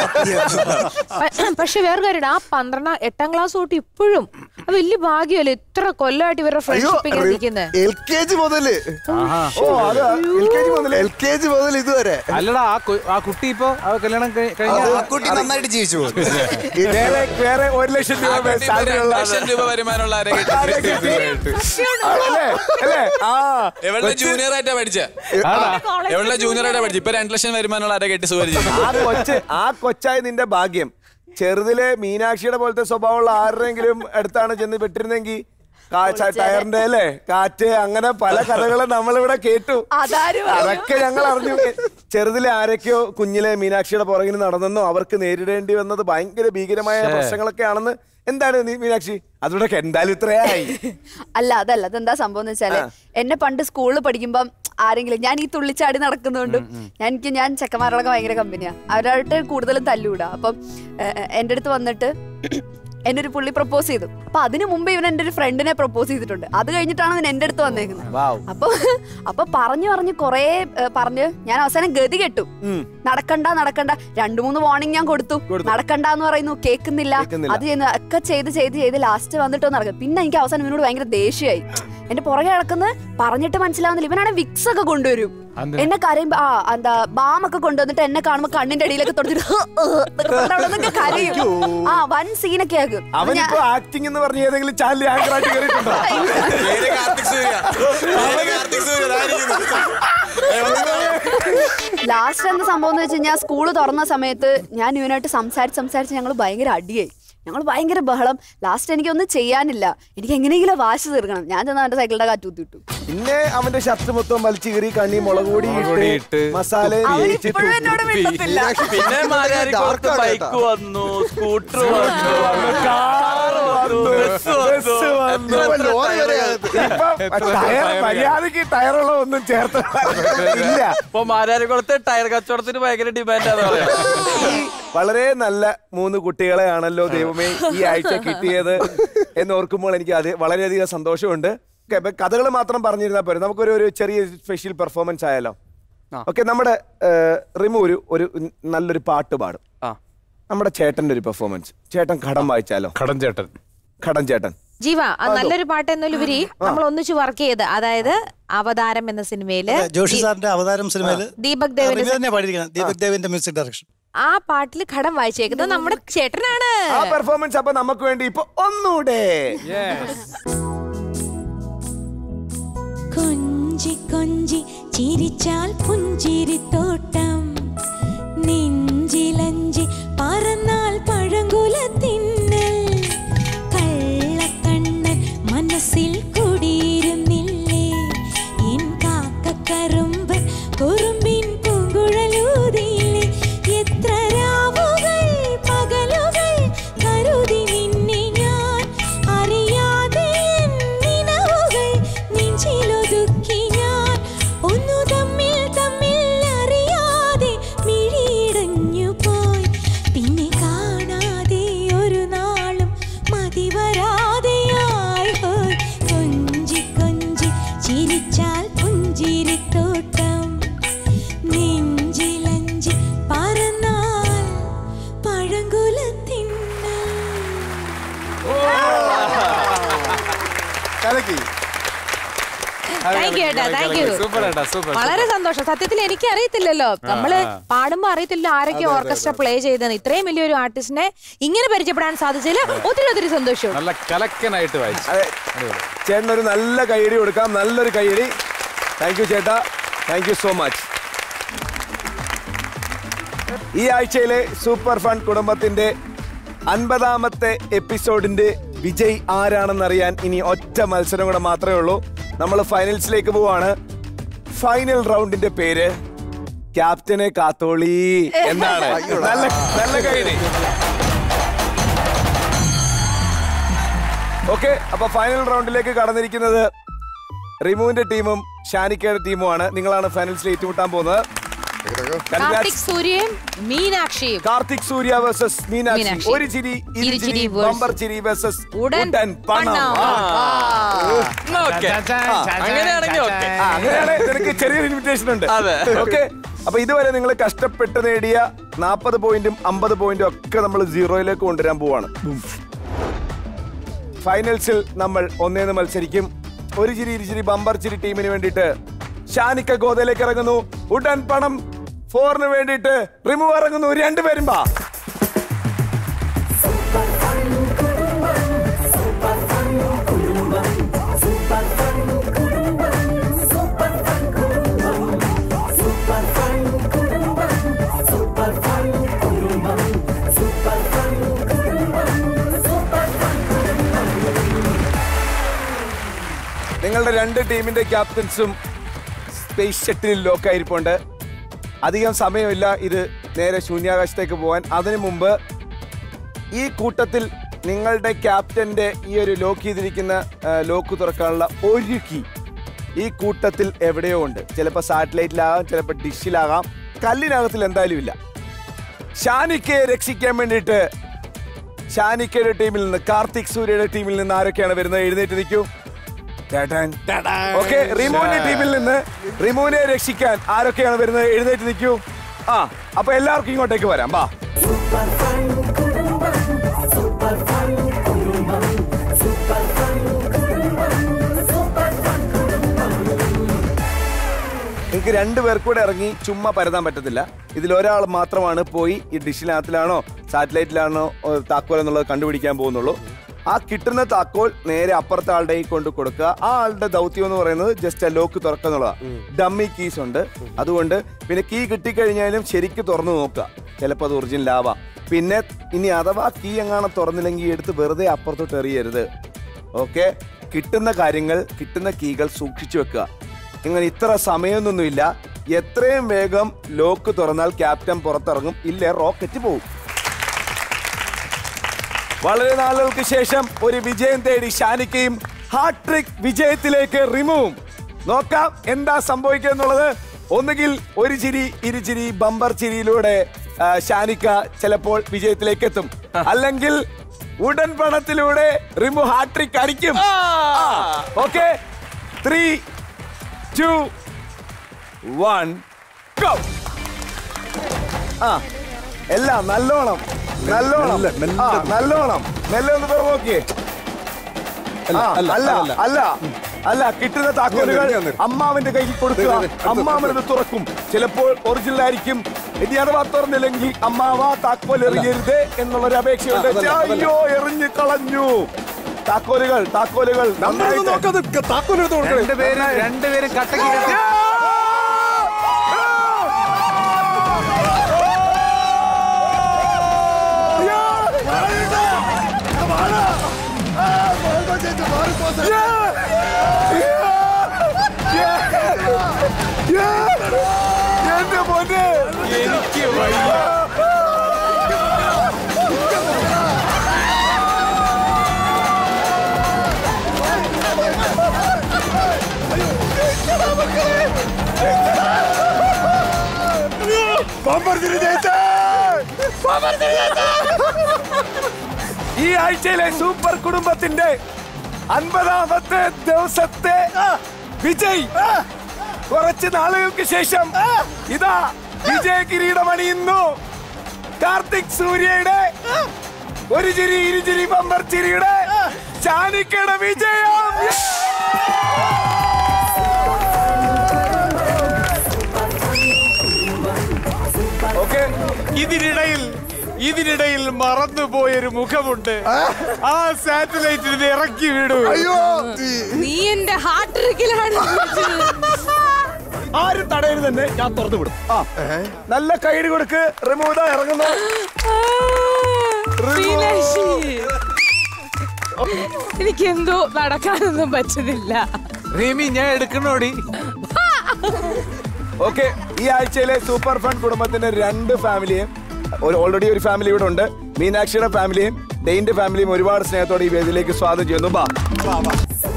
പ- പക്ഷെ വേറെ കാര്യം ആ പന്ത്രണ്ടാം എട്ടാം ക്ലാസ് തൊട്ട് ഇപ്പോഴും അത് വലിയ ഭാഗ്യമല്ലേ ഇത്ര കൊല്ലമായിട്ട് ഇവരുടെ ഫ്രണ്ട്ഷിപ്പ് ഇങ്ങനെ നിൽക്കുന്നത് എൽ കെ ജി മുതല് ഓ അത് എൽ കെ ജി മുതൽ എൽ കെ ജി മുതൽ ഇതുവരെ അല്ലടാ ആ കു- ആ കുട്ടി ഇപ്പൊ ആ കല്യാണം കഴി- കഴിഞ്ഞ ആ കുട്ടി നന്നായിട്ട് ജീവിച്ചു പോകും വേറെ വേറെ ഒരു ലക്ഷം രൂപ salary ഉള്ള ലക്ഷം രൂപ വരുമാനമുള്ള ആരെ കെട്ടി അല്ലേ അല്ലേ ആ എവിടെ ജൂനിയർ ആയിട്ടാ പഠിച്ച എവിടെ ജൂനിയർ ആയിട്ടാ പഠിച്ച ഇപ്പൊ രണ്ട് ലക്ഷം വരുമാനമുള്ള ആരെ കെട്ടി സുഖം ആ കൊച്ച് ആ കൊച്ചായ നിന്റെ ഭാഗ്യം ചെറുതിലെ മീനാക്ഷിയുടെ പോലത്തെ സ്വഭാവമുള്ള ആരുടെങ്കിലും അടുത്താണ് ചെന്ന് പെട്ടിരുന്നെങ്കിൽ ടയറിന്റെ അല്ലേ കാറ്റ് അങ്ങനെ പല കഥകളും നമ്മളിവിടെ കേട്ടു അതാര് പറഞ്ഞു? അതൊക്കെ ഞങ്ങൾ അറിഞ്ഞു ചെറുതിലെ ആരൊക്കെയോ കുഞ്ഞിലെ മീനാക്ഷിയുടെ പുറകിന് നടന്നെന്നോ അവർക്ക് നേരിടേണ്ടി വന്നത് ഭയങ്കര ഭീകരമായ പ്രശ്നങ്ങളൊക്കെ ആണെന്ന് എന്താണ് നീ മീനാക്ഷി അതിലൂടെ എന്തായാലും ഇത്രയായി അല്ല അതല്ല അതെന്താ സംഭവം എന്ന് വെച്ചാല് എന്നെ പണ്ട് സ്കൂളിൽ പഠിക്കുമ്പം ആരെങ്കിലും ഞാൻ ഈ തുള്ളിച്ചാടി നടക്കുന്നതുകൊണ്ടും ഞാൻ എനിക്ക് ഞാൻ ചെക്കന്മാരോടൊക്കെ ഭയങ്കര കമ്പനിയാ അവരായിട്ട് കൂടുതലും തല്ലൂടാ അപ്പം ഏഹ്, ഏഹ്, എൻ്റെ അടുത്ത് വന്നിട്ട് എന്നെ ഒരു പുള്ളി പ്രപ്പോസ് ചെയ്തു അപ്പൊ അതിനു മുമ്പ് ഇവൻ എൻ്റെ ഒരു ഫ്രണ്ടിനെ പ്രപ്പോസ് ചെയ്തിട്ടുണ്ട് അത് കഴിഞ്ഞിട്ടാണ് അവൻ എൻ്റെ അടുത്ത് വന്നേക്കുന്നത് അപ്പൊ അപ്പൊ പറഞ്ഞു പറഞ്ഞു കൊറേ ഏഹ്, പറഞ്ഞ് ഞാൻ അവസാനം ഗതി കെട്ടു നടക്കണ്ട നടക്കണ്ട രണ്ടു മൂന്ന് വാർണിംഗ് ഞാൻ കൊടുത്തു നടക്കണ്ട എന്ന് പറയുന്നു കേൾക്കുന്നില്ല കേൾക്കുന്നില്ല. അത് ചെയ്യുന്നു ഒക്കെ ചെയ്ത് ചെയ്ത് ചെയ്ത് ലാസ്റ്റ് വന്നിട്ട് നടക്കും പിന്നെ എനിക്ക് അവസാനം ഇവനോട് ഭയങ്കര ദേഷ്യമായി എന്റെ പുറകെ കിടക്കുന്നത് പറഞ്ഞിട്ട് മനസ്സിലാവുന്നില്ല ഇവനാണ് വിക്സ് ഒക്കെ കൊണ്ടുവരും അതെന്ത്? എന്നെ കരയുമ്പോ ആ എന്താ ബാം ഒക്കെ കൊണ്ടുവന്നിട്ട് എന്നെ കാണുമ്പോ കണ്ണിന്റെ അടിയിലൊക്കെ തുടച്ചിട്ട് ഹ്, ഹ് എന്നൊക്കെ പറഞ്ഞ് അവിടെ നിന്നൊക്കെ കരയും ആ വൻ സീനൊക്കെ ആകും അപ്പൊ ഞാൻ- അവനിപ്പോ ആക്ടിംഗ് എന്ന് പറഞ്ഞ ഏതെങ്കിലും ചാനൽ ആങ്കർ ആയിട്ട് കയറിയിട്ടുണ്ടോ കാർത്തിക് സൂര്യ കാർത്തിക് സൂര്യ ലാസ്റ്റ് എന്താ സംഭവം എന്ന് വെച്ച് കഴിഞ്ഞാൽ സ്കൂള് തുറന്ന സമയത്ത് ഞാൻ ഇവനായിട്ട് സംസാരിച്ച് സംസാരിച്ച് ഞങ്ങൾ ഭയങ്കര അടിയായി ഞങ്ങൾ ഭയങ്കര ബഹളം ലാസ്റ്റ് എനിക്കൊന്നും ചെയ്യാനില്ല എനിക്ക് എങ്ങനെയെങ്കിലും വാശി തീർക്കണം ഞാൻ ചെന്ന് അവന്റെ സൈക്കിളിന്റെ കാറ്റ് കുത്തിയിട്ടു പിന്നെ അവന്റെ ഷർട്ട് മൊത്തം വലിച്ചു കീറി കണ്ണി മുളക് പൊടി പൊടി ഇട്ട് ഇട്ട് മസാല അവനിപ്പോഴും എന്നോട് മിണ്ടത്തില്ല പിന്നെ മാരാരിക്കുളത്ത് ബൈക്ക് വന്നു സ്കൂട്ടർ വന്നു കാർ വന്നു ബസ് വന്നു ഇപ്പൊ ലോറി വരെ അകത്ത്. ഇപ്പം ടയർ മര്യാദക്ക് ടയറുള്ള ഒന്നും ചേർത്ത് ഇല്ല ഇപ്പൊ മാരാരിക്കുളത്ത് ടയർ കച്ചവടത്തിന് ഭയങ്കര ഡിമാൻഡാന്ന് പറയാം ഈ വളരെ നല്ല മൂന്ന് കുട്ടികളെയാണല്ലോ ദൈവമേ ഈ ആഴ്ച കിട്ടിയത് എന്ന് ഓർക്കുമ്പോൾ എനിക്ക് അത് വളരെയധികം സന്തോഷമുണ്ട് കഥകൾ മാത്രം പറഞ്ഞിരുന്നാൽ പോരെ നമുക്കൊരു ഒരു ചെറിയ സ്പെഷ്യൽ പെർഫോമൻസ് ആയാലോ ഓക്കെ നമ്മുടെ ഏഹ്, റിമു ഒരു ഒരു നല്ലൊരു പാട്ട് പാടും നമ്മുടെ ചേട്ടന്റെ ഒരു പെർഫോമൻസ് ചേട്ടൻ കടം വായിച്ചാലോ കടം ചേട്ടൻ കടം ചേട്ടൻ ജീവ ആ നല്ലൊരു പാട്ട് എന്നൊലുപരി നമ്മൾ ഒന്നിച്ച് വർക്ക് ചെയ്ത് അതായത് അവതാരം എന്ന സിനിമയില് ജോഷി സാറിന്റെ അവതാരം സിനിമയിൽ ദീപക് ദേവിന്റെ തന്നെ പാടിയിരിക്കുന്നത് ദീപക് ദേവിന്റെ മ്യൂസിക് ഡയറക്ഷൻ ആ പാട്ടിൽ കടം വായിച്ചേക്കുന്നത് നമ്മുടെ ചേട്ടനാണ് ആ പെർഫോമൻസ് അപ്പൊ നമുക്ക് വേണ്ടി ഇപ്പൊ ഒന്നൂടെ കൊഞ്ചി കൊഞ്ചി ചിരിച്ചാൽ പുഞ്ചിരിത്തോട്ടം നെഞ്ചിലഞ്ചി പറന്നാൽ പഴങ്കുലത്തിന്നൽ കള്ളക്കണ്ണൻ മനസ്സിൽ കുടിയിരുന്ന കലക്കി താങ്ക് യു ഏട്ടാ താങ്ക് യു സൂപ്പർ ഏട്ടാ സൂപ്പർ വളരെ സന്തോഷം സത്യത്തിൽ എനിക്ക് അറിയത്തില്ലല്ലോ നമ്മള് ആ. പാടുമ്പോ അറിയത്തില്ല ആരൊക്കെ അതെ, അതെ, ഓർക്കസ്ട്ര പ്ലേ ചെയ്തെന്ന് ഇത്രയും വലിയൊരു ആർട്ടിസ്റ്റിനെ ഇങ്ങനെ പരിചയപ്പെടാൻ സാധിച്ചതിൽ ഒത്തിരി ഒത്തിരി സന്തോഷം നല്ല കലക്കനായിട്ട് വായിച്ചു അതെ ചേട്ടനൊരു നല്ല കൈയടി കൊടുക്കാം നല്ലൊരു കൈയടി താങ്ക് യു ചേട്ടാ താങ്ക് യു സോ മച്ച് ഈ ആഴ്ചയിലെ സൂപ്പർ ഫൺ കുടുംബത്തിന്റെ അൻപതാമത്തെ എപ്പിസോഡിന്റെ വിജയ് ആരാണെന്നറിയാൻ ഇനി ഒറ്റ മത്സരം കൂടെ മാത്രമേ ഉള്ളൂ നമ്മൾ ഫൈനൽസിലേക്ക് പോവാണ് ഫൈനൽ റൗണ്ടിന്റെ പേര് ക്യാപ്റ്റനെ കാത്തോളി എന്നാണ് നല്ല നല്ല കൈയടി ഓക്കെ അപ്പൊ ഫൈനൽ റൗണ്ടിലേക്ക് കടന്നിരിക്കുന്നത് റിമുവിന്റെ ടീമും ഷാനിക്കയുടെ ടീമുമാണ് നിങ്ങളാണ് ഫൈനൽസിൽ ഏറ്റുമുട്ടാൻ പോകുന്നത് കാർത്തിക് സൂര്യയും മീനാക്ഷിയും കാർത്തിക് സൂര്യ വേഴ്സസ് മീനാക്ഷി മീനാക്ഷി. ഒരു ചിരി ഇരു ഇരുചിരി ചിരി versus ബമ്പർ ചിരി വേഴ്സസ് ഉടൻ ഉടൻ പണം പണം. ആ. എന്നാ okay. ആ, അങ്ങനെയാണെങ്കിൽ okay. ആ, അങ്ങനെയാണ് നിനക്ക് ചെറിയൊരു ഇൻവിറ്റേഷൻ ഉണ്ട് അതെ. ഓക്കെ അപ്പൊ ഇതുവരെ നിങ്ങൾ കഷ്ടപ്പെട്ട് നേടിയ നാൽപ്പത് പോയിന്റും അമ്പത് പോയിന്റും ഒക്കെ നമ്മൾ സീറോയിലേക്ക് കൊണ്ടുവരാൻ പോവാണ് ഫൈനൽസിൽ നമ്മൾ ഒന്നേന്ന് മത്സരിക്കും ഒരു ചിരി ഇരുചിരി ബമ്പർ ചിരി ടീമിന് വേണ്ടിയിട്ട് ഷാനിക്ക ഗോതയിലേക്ക് ഇറങ്ങുന്നു ഉടൻ പണം ഫോറിന് വേണ്ടിയിട്ട് റിമൂവ് ഇറങ്ങുന്നു രണ്ടുപേരും ബാ നിങ്ങളുടെ രണ്ട് ടീമിന്റെ ക്യാപ്റ്റൻസും സ്പേസ് ഷട്ടിലിൽ ലോക്കായിരിപ്പുണ്ട് അധികം സമയമില്ല ഇത് നേരെ ശൂന്യാകാശത്തേക്ക് പോകാൻ അതിനു മുമ്പ് ഈ കൂട്ടത്തിൽ നിങ്ങളുടെ ക്യാപ്റ്റന്റെ ഈ ഒരു ലോക്ക് ചെയ്തിരിക്കുന്ന ആ, ലോക്ക് തുറക്കാനുള്ള ഒരു കീ ഈ കൂട്ടത്തിൽ എവിടെയോ ഉണ്ട് ചിലപ്പോൾ സാറ്റലൈറ്റിലാകാം ചിലപ്പോൾ ഡിഷിലാകാം കല്ലിനകത്തിൽ എന്തായാലും ഇല്ല ഷാനിക്കയെ രക്ഷിക്കാൻ വേണ്ടിയിട്ട് ഷാനിക്കയുടെ ടീമിൽ നിന്ന് കാർത്തിക് സൂര്യയുടെ ടീമിൽ നിന്ന് ആരൊക്കെയാണ് വരുന്നത് എഴുന്നേറ്റ് നിൽക്കൂ ഓക്കെ റിമോന്റെ ടീമിൽ നിന്ന് റിമോനെ രക്ഷിക്കാൻ ആരൊക്കെയാണ് വരുന്നത് എഴുന്നേറ്റ് നിൽക്കൂ ആ അപ്പൊ എല്ലാവർക്കും ഇങ്ങോട്ടേക്ക് വരാം ബാ എനിക്ക് രണ്ടുപേർക്ക് കൂടെ ഇറങ്ങി ചുമ്മാ പരതാൻ പറ്റത്തില്ല ഇതിൽ ഒരാൾ മാത്രമാണ് പോയി ഈ ഡിഷിനകത്തിലാണോ സാറ്റലൈറ്റിലാണോ ഏ, താക്കോൽ എന്നുള്ളത് കണ്ടുപിടിക്കാൻ പോകുന്നുള്ളൂ ആ കിട്ടുന്ന താക്കോൽ നേരെ അപ്പുറത്തെ ആളുടെ കയ്യിൽ കൊണ്ട് കൊടുക്കുക ആ ആളുടെ ദൗത്യം എന്ന് പറയുന്നത് ജസ്റ്റ് ആ ലോക്ക് തുറക്കുക എന്നുള്ളതാണ് ഡമ്മി കീസ് ഉണ്ട് അതുകൊണ്ട് പിന്നെ കീ കിട്ടിക്കഴിഞ്ഞാലും ശരിക്ക് തുറന്നു നോക്കുക ചിലപ്പോൾ അത് ഒറിജിനൽ ആവാം പിന്നെ ഇനി അഥവാ കീ എങ്ങാണ് തുറന്നില്ലെങ്കിൽ എടുത്ത് വെറുതെ അപ്പുറത്തോട്ട് എറിയരുത് ഓക്കെ കിട്ടുന്ന കാര്യങ്ങൾ കിട്ടുന്ന കീകൾ സൂക്ഷിച്ചു വെക്കുക ഇങ്ങനെ ഇത്ര സമയമൊന്നുമില്ല എത്രയും വേഗം ലോക്ക് തുറന്നാൽ ക്യാപ്റ്റൻ പുറത്തിറങ്ങും ഇല്ലേ റോക്കറ്റ് പോകും വളരെ നാളുകൾക്ക് ശേഷം ഒരു വിജയം തേടി ഷാനിക്കയും ഹാട്രിക് വിജയത്തിലേക്ക് റിമൂവും നോക്കാം എന്താ സംഭവിക്കുക എന്നുള്ളത് ഒന്നുകിൽ ഒരു ചിരി ഇരുചിരി ബമ്പർ ചിരിയിലൂടെ ആ, ഷാനിക്ക ചിലപ്പോൾ വിജയത്തിലേക്ക് എത്തും അല്ലെങ്കിൽ ഉടൻ പണത്തിലൂടെ റിമു ഹാട്രിക് അടിക്കും okay three two one go ആ എല്ലാം നല്ലോണം നല്ലോണം ആ, നല്ലോണം മെല്ലെ ഒന്ന് തുറന്നു നോക്കിയേ ആ, അല്ല അല്ല അല്ല കിട്ടുന്ന താക്കോലുകൾ അമ്മാവിന്റെ കയ്യിൽ കൊടുക്കുക അമ്മാവനത് തുറക്കും ചിലപ്പോൾ ഒറിജിനൽ ആയിരിക്കും ഇനി അഥവാ തുറന്നില്ലെങ്കിൽ അമ്മാവ താക്കോൽ എറിയരുത് എന്നുള്ളൊരു അപേക്ഷയുണ്ട് ആ, അതല്ല, അതല്ല. അയ്യോ എറിഞ്ഞു കളഞ്ഞു താക്കോലുകൾ താക്കോലുകൾ നമ്മളൊന്ന് നോക്കാതെ താക്കോലെടുത്ത് കൊടുക്കണേ. രണ്ടുപേരും രണ്ടുപേരും കട്ടക്ക് കെട്ടി എന്റെ മോനെ എനിക്ക് വയ്യ ഈ ആഴ്ചയിലെ സൂപ്പർ കുടുംബത്തിന്റെ അൻപതാമത്തെ ദിവസത്തെ വിജയ് കുറച്ച് നാളുകൾക്ക് ശേഷം ഇതാ വിജയ കിരീടം അണിയുന്നു കാർത്തിക് സൂര്യയുടെ ഒരു ചിരി ഇരുചിരി ബമ്പർ ചിരിയുടെ ഷാനിക്കയുടെ വിജയം ഓക്കെ ഇതിനിടയിൽ ഇതിനിടയിൽ മറന്നുപോയൊരു മുഖമുണ്ട് ആ സാറ്റലൈറ്റിൽ ഇറക്കി വിടൂ അയ്യോ നീ എന്റെ ഹാർട്ട് ട്രിക്കിലാണ് ആരും തടയരുത് തന്നെ ഞാൻ തുറന്നു വിടും ആ നല്ല കൈഡ് കൊടുക്ക് റിമൂത ഇറങ്ങുന്നു എനിക്ക് എന്തോ നടക്കാനൊന്നും പറ്റുന്നില്ല റീമി ഞാൻ എടുക്കണോടി ഓക്കെ ഈ ആഴ്ചയിലെ സൂപ്പർ ഫൺ കുടുംബത്തിന്റെ രണ്ട് ഫാമിലിയും ഒരു ഓൾറെഡി ഒരു ഫാമിലി ഇവിടെ ഉണ്ട് മീനാക്ഷിയുടെ ഫാമിലിയും ഡെയിന്റെ ഫാമിലിയും ഒരുപാട് സ്നേഹത്തോടെ ഈ വേദിയിലേക്ക് സ്വാഗതം ചെയ്യുന്നു ബാ ബാ, ബാ.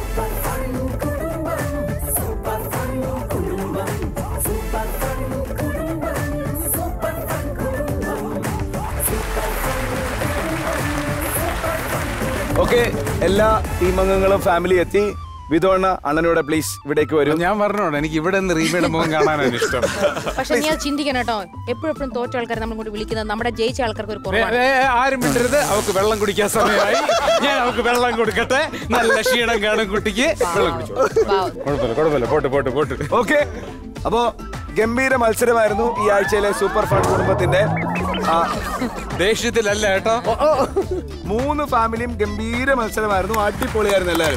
ഓക്കെ എല്ലാ ടീം അംഗങ്ങളും ഫാമിലി എത്തി വിധോണ്ണ അണ്ണനോടെ പ്ലീസ് ഇവിടേക്ക് വരും ഞാൻ പറഞ്ഞോട്ടെ എനിക്ക് ഇവിടെ നിന്ന് റീമയുടെ മുഖം കാണാനാണ് ഇഷ്ടം പക്ഷെ നീ അത് ചിന്തിക്കണം കേട്ടോ എപ്പോഴും എപ്പോഴും തോറ്റ ആൾക്കാരെ നമ്മൾ കൊണ്ട് വിളിക്കുന്നത് നമ്മുടെ ജയിച്ച ആൾക്കാർക്ക് ഒരു വേ- കുറവാണ് വേ- ആരും മിണ്ടരുത് അവക്ക് വെള്ളം കുടിക്കാൻ സമയമായി ഞാൻ അവക്ക് വെള്ളം കൊടുക്കട്ടെ നല്ല ക്ഷീണം കാണും കുട്ടിക്ക് വെള്ളം കുടിച്ചു കുഴപ്പമില്ല കുഴപ്പമില്ല പോട്ട് പോട്ട് പോട്ട് ഓക്കെ അപ്പോ ഗംഭീര മത്സരമായിരുന്നു ഈ ആഴ്ചയിലെ സൂപ്പർ ഫൺ കുടുംബത്തിന്റെ ആ, ദേഷ്യത്തിലല്ല കേട്ടോ മൂന്ന് ഫാമിലിയും ഗംഭീര മത്സരമായിരുന്നു അടിപൊളിയായിരുന്നു എല്ലാവരും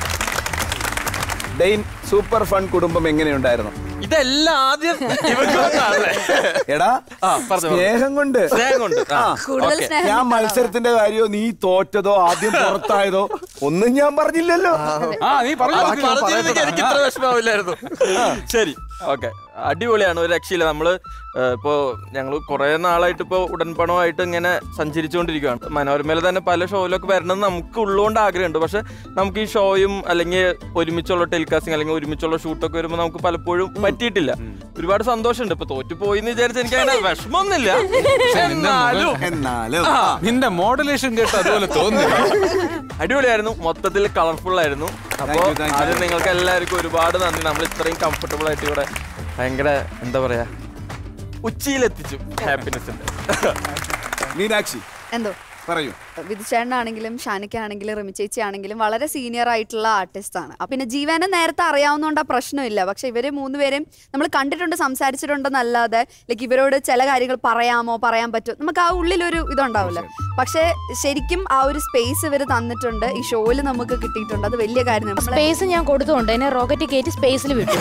ഡെയിൻ സൂപ്പർ ഫൺ കുടുംബം എങ്ങനെയുണ്ടായിരുന്നു ഇതെല്ലാം ആദ്യം ഇവർക്ക് വന്നതാണല്ലേ? എടാ ആ, പറഞ്ഞോ. സ്നേഹം കൊണ്ട് സ്നേഹം കൊണ്ട്. ആ, ആ, കൂടുതൽ ഓക്കേ. സ്നേഹം ഞാൻ കൊണ്ടാണ്. മത്സരത്തിന്റെ കാര്യമോ നീ തോറ്റതോ ആദ്യം പുറത്തായതോ ഒന്നും ഞാൻ പറഞ്ഞില്ലല്ലോ ആ നീ പറഞ്ഞു അത് പറഞ്ഞിരുന്നെങ്കിൽ എനിക്ക് ഇത്ര വിഷമാവില്ലായിരുന്നു ശരി ഓക്കെ അടിപൊളിയാണ് ഒരു രക്ഷയില്ല നമ്മള് ഏഹ്, ഇപ്പോ ഞങ്ങൾ കുറെ നാളായിട്ട് ഇപ്പോ ഉടൻപണമായിട്ട് ഇങ്ങനെ സഞ്ചരിച്ചുകൊണ്ടിരിക്കുകയാണ് മനോരമയിൽ തന്നെ പല ഷോയിലൊക്കെ വരണം നമുക്ക് ഉള്ളതുകൊണ്ട് ആഗ്രഹമുണ്ട് പക്ഷെ നമുക്ക് ഈ ഷോയും അല്ലെങ്കിൽ ഒരുമിച്ചുള്ള ടെലികാസ്റ്റിംഗ് അല്ലെങ്കിൽ ഒരുമിച്ചുള്ള ഷൂട്ടൊക്കെ വരുമ്പോൾ നമുക്ക് പലപ്പോഴും പറ്റിയിട്ടില്ല ഒരുപാട് സന്തോഷമുണ്ട് ഇപ്പൊ തോറ്റുപോയി എന്ന് വിചാരിച്ച് എനിക്ക് അങ്ങനെ വിഷമമൊന്നുമില്ല എന്നാലും എന്നാലും ആ. നിന്റെ മോഡുലേഷൻ കേട്ട് അതുപോലെ തോന്നുന്നില്ല അടിപൊളിയായിരുന്നു മൊത്തത്തിൽ കളർഫുൾ ആയിരുന്നു അപ്പോ you, thank you. ആദ്യം നിങ്ങൾക്ക് എല്ലാവർക്കും ഒരുപാട് നന്ദി നമ്മൾ ഇത്രയും കംഫർട്ടബിൾ ആയിട്ട് ഇവിടെ ഭയങ്കര എന്താ പറയാ ഉച്ചിയിലെത്തിച്ചു ഹാപ്പിനെസിന്റെ മീനാക്ഷി എന്തോ പറയൂ വിധുചേട്ടനാണെങ്കിലും ഷാനിക്കാണെങ്കിലും റിമി ചേച്ചി ആണെങ്കിലും വളരെ സീനിയർ ആയിട്ടുള്ള ആർട്ടിസ്റ്റ് ആണ് അപ്പൊ പിന്നെ ജീവനെ നേരത്തെ അറിയാവുന്നതുകൊണ്ട് ആ പ്രശ്നമില്ല പക്ഷെ ഇവര് മൂന്നുപേരും നമ്മൾ കണ്ടിട്ടുണ്ട് സംസാരിച്ചിട്ടുണ്ടെന്നല്ലാതെ ലൈക്ക് ഇവരോട് ചില കാര്യങ്ങൾ പറയാമോ പറയാൻ പറ്റുമോ നമുക്ക് ആ ഉള്ളിലൊരു ഇതുണ്ടാവില്ല പക്ഷെ ശരിക്കും ആ ഒരു സ്പേസ് ഇവർ തന്നിട്ടുണ്ട് ഈ ഷോയിൽ നമുക്ക് കിട്ടിയിട്ടുണ്ട് അത് വലിയ കാര്യം സ്പേസ് ഞാൻ കൊടുത്തുകൊണ്ട് എന്നെ റോക്കറ്റ് കയറ്റി സ്പേസിൽ വിട്ടു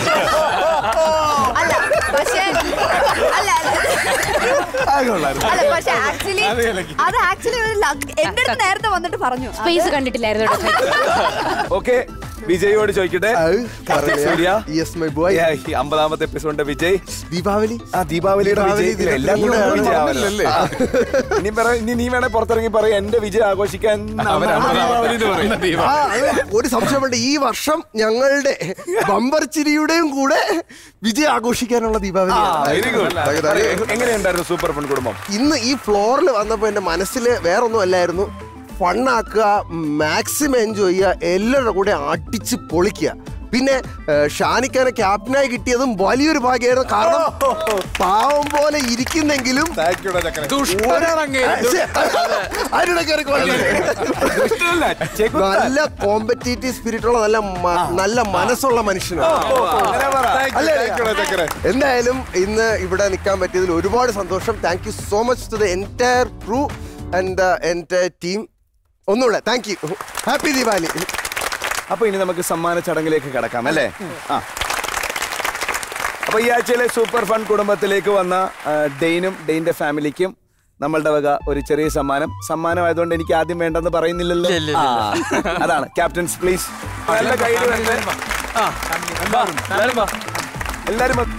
അല്ല പക്ഷേ അല്ല അല്ല പക്ഷെ ആക്ച്വലി അത് ആക്ച്വലി ഒരു luck- എന്റെ അടുത്ത് നേരത്തെ വന്നിട്ട് പറഞ്ഞു സ്പേസ് കണ്ടിട്ടില്ലായിരുന്നു കേട്ടോ. ഓക്കെ വിജയോട് ചോദിക്കട്ടെ സൂര്യ യെസ് മൈ ബോയ് ഈ അമ്പതാമത്തെ എപ്പിസോഡിന്റെ വിജയ് ദീപാവലി ആ ദീപാവലിയുടെ ദീപാവലി വിജയത്തിൽ എല്ലാം കൂടെ ദിനത്തിലാണ് വിജയാവല്ലേ? ആ. ഇനി പറ ഇനി നീ വേണേ പുറത്തിറങ്ങി പറയും എന്റെ വിജയം ആഘോഷിക്കാൻ അവൻ ദീപാവലി എന്ന് പറയും. ആ, അത് ഒരു സംശയമുണ്ട് ഈ വർഷം ഞങ്ങളുടെ ബമ്പർ ചിരിയുടെയും കൂടെ വിജയം ആഘോഷിക്കാനുള്ള ദീപാവലി ആ, very good. പറയൂ, എങ്ങനെയുണ്ടായിരുന്നു സൂപ്പർ ഫൺ കുടുംബം ഇന്ന് ഈ ഫ്ലോറിൽ വന്നപ്പോൾ എൻ്റെ മനസ്സിൽ വേറൊന്നും അല്ലായിരുന്നു ഫണ്ണാക്കുക മാക്സിമം എൻജോയ് ചെയ്യുക എല്ലാവരുടെ കൂടെ അടിച്ച് പൊളിക്കുക പിന്നെ ഏഹ്, ഷാനിക്കാനെ ക്യാപ്റ്റനായി കിട്ടിയതും വലിയൊരു ഭാഗ്യമായിരുന്നു കാരണം പാവം പോലെ ഇരിക്കുന്നെങ്കിലും ദുഷ്ടനാണങ്ങേ. ആരുടെ നല്ല കോമ്പറ്റീറ്റീവ് സ്പിരിറ്റ് ഉള്ള നല്ല മ- നല്ല മനസ്സുള്ള മനുഷ്യനാണ് അങ്ങനെ പറ. അല്ലേ? Thank you, thank you. എന്തായാലും ഇന്ന് ഇവിടെ നിൽക്കാൻ പറ്റിയതിൽ ഒരുപാട് സന്തോഷം thank you so much to the entire crew and the entire team ഒന്നുകൂടെ താങ്ക് യു ഹാപ്പി ദീപാവലി അപ്പൊ ഇനി നമുക്ക് സമ്മാന ചടങ്ങിലേക്ക് കടക്കാം അല്ലേ ആ അപ്പൊ ഈ ആഴ്ചയിലെ സൂപ്പർ ഫൺ കുടുംബത്തിലേക്ക് വന്ന ആ, ഡെയിനും ഡെയിന്റെ ഫാമിലിക്കും നമ്മളുടെ വക ഒരു ചെറിയ സമ്മാനം സമ്മാനമായതുകൊണ്ട് എനിക്ക് ആദ്യം വേണ്ടെന്ന് പറയുന്നില്ലല്ലോ ഇല്ല, ആ, ഇല്ല, അതാണ് ക്യാപ്റ്റൻസ് പ്ലീസ് നല്ല കയ്യിൽ തന്നെ ആ, വാ, എല്ലാവരും വാ. എല്ലാരും വന്ന്.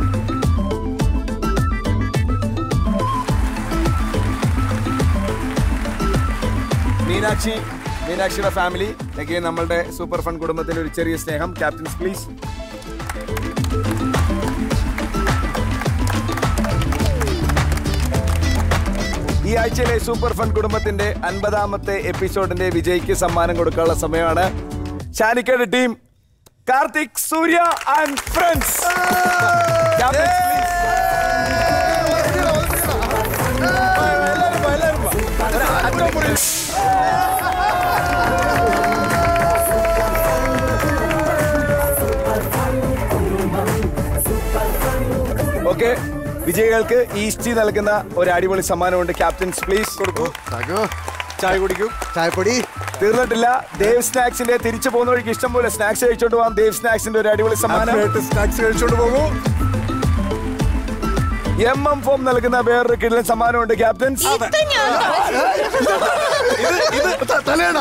മീനാക്ഷി മീനാക്ഷിയുടെ ഫാമിലി ഒക്കെ നമ്മളുടെ സൂപ്പർ ഫൺ കുടുംബത്തിന്റെ ഒരു ചെറിയ സ്നേഹം ക്യാപ്റ്റൻസ് പ്ലീസ് ഈ ആഴ്ചയിലെ സൂപ്പർ ഫൺ കുടുംബത്തിന്റെ അൻപതാമത്തെ എപ്പിസോഡിന്റെ വിജയിക്ക് സമ്മാനം കൊടുക്കാനുള്ള സമയമാണ് ഷാനിക്കയുടെ team Karthik Surya and friends okay വിജയികൾക്ക് ഈസ്റ്റി നൽകുന്ന ഒരു അടിപൊളി സമ്മാനമുണ്ട് ക്യാപ്റ്റൻസ് പ്ലീസ് കൊടുക്കൂ ചായ കുടിക്കും ചായപ്പൊടി തീർന്നിട്ടില്ല ദേവ് സ്നാക്സിന്റെ തിരിച്ചു പോകുന്ന വഴിക്ക് ഇഷ്ടം പോലെ സ്നാക്സ് കഴിച്ചോണ്ട് പോകാം ദേവ് സ്നാക്സിന്റെ ഒരു അടിപൊളി സമ്മാനം സ്നാക്സ് കഴിച്ചോണ്ട് പോകൂ എം എം ഫോം നൽകുന്ന വേറൊരു കിടലൻ സമ്മാനമുണ്ട് ക്യാപ്റ്റൻസ് തലേണ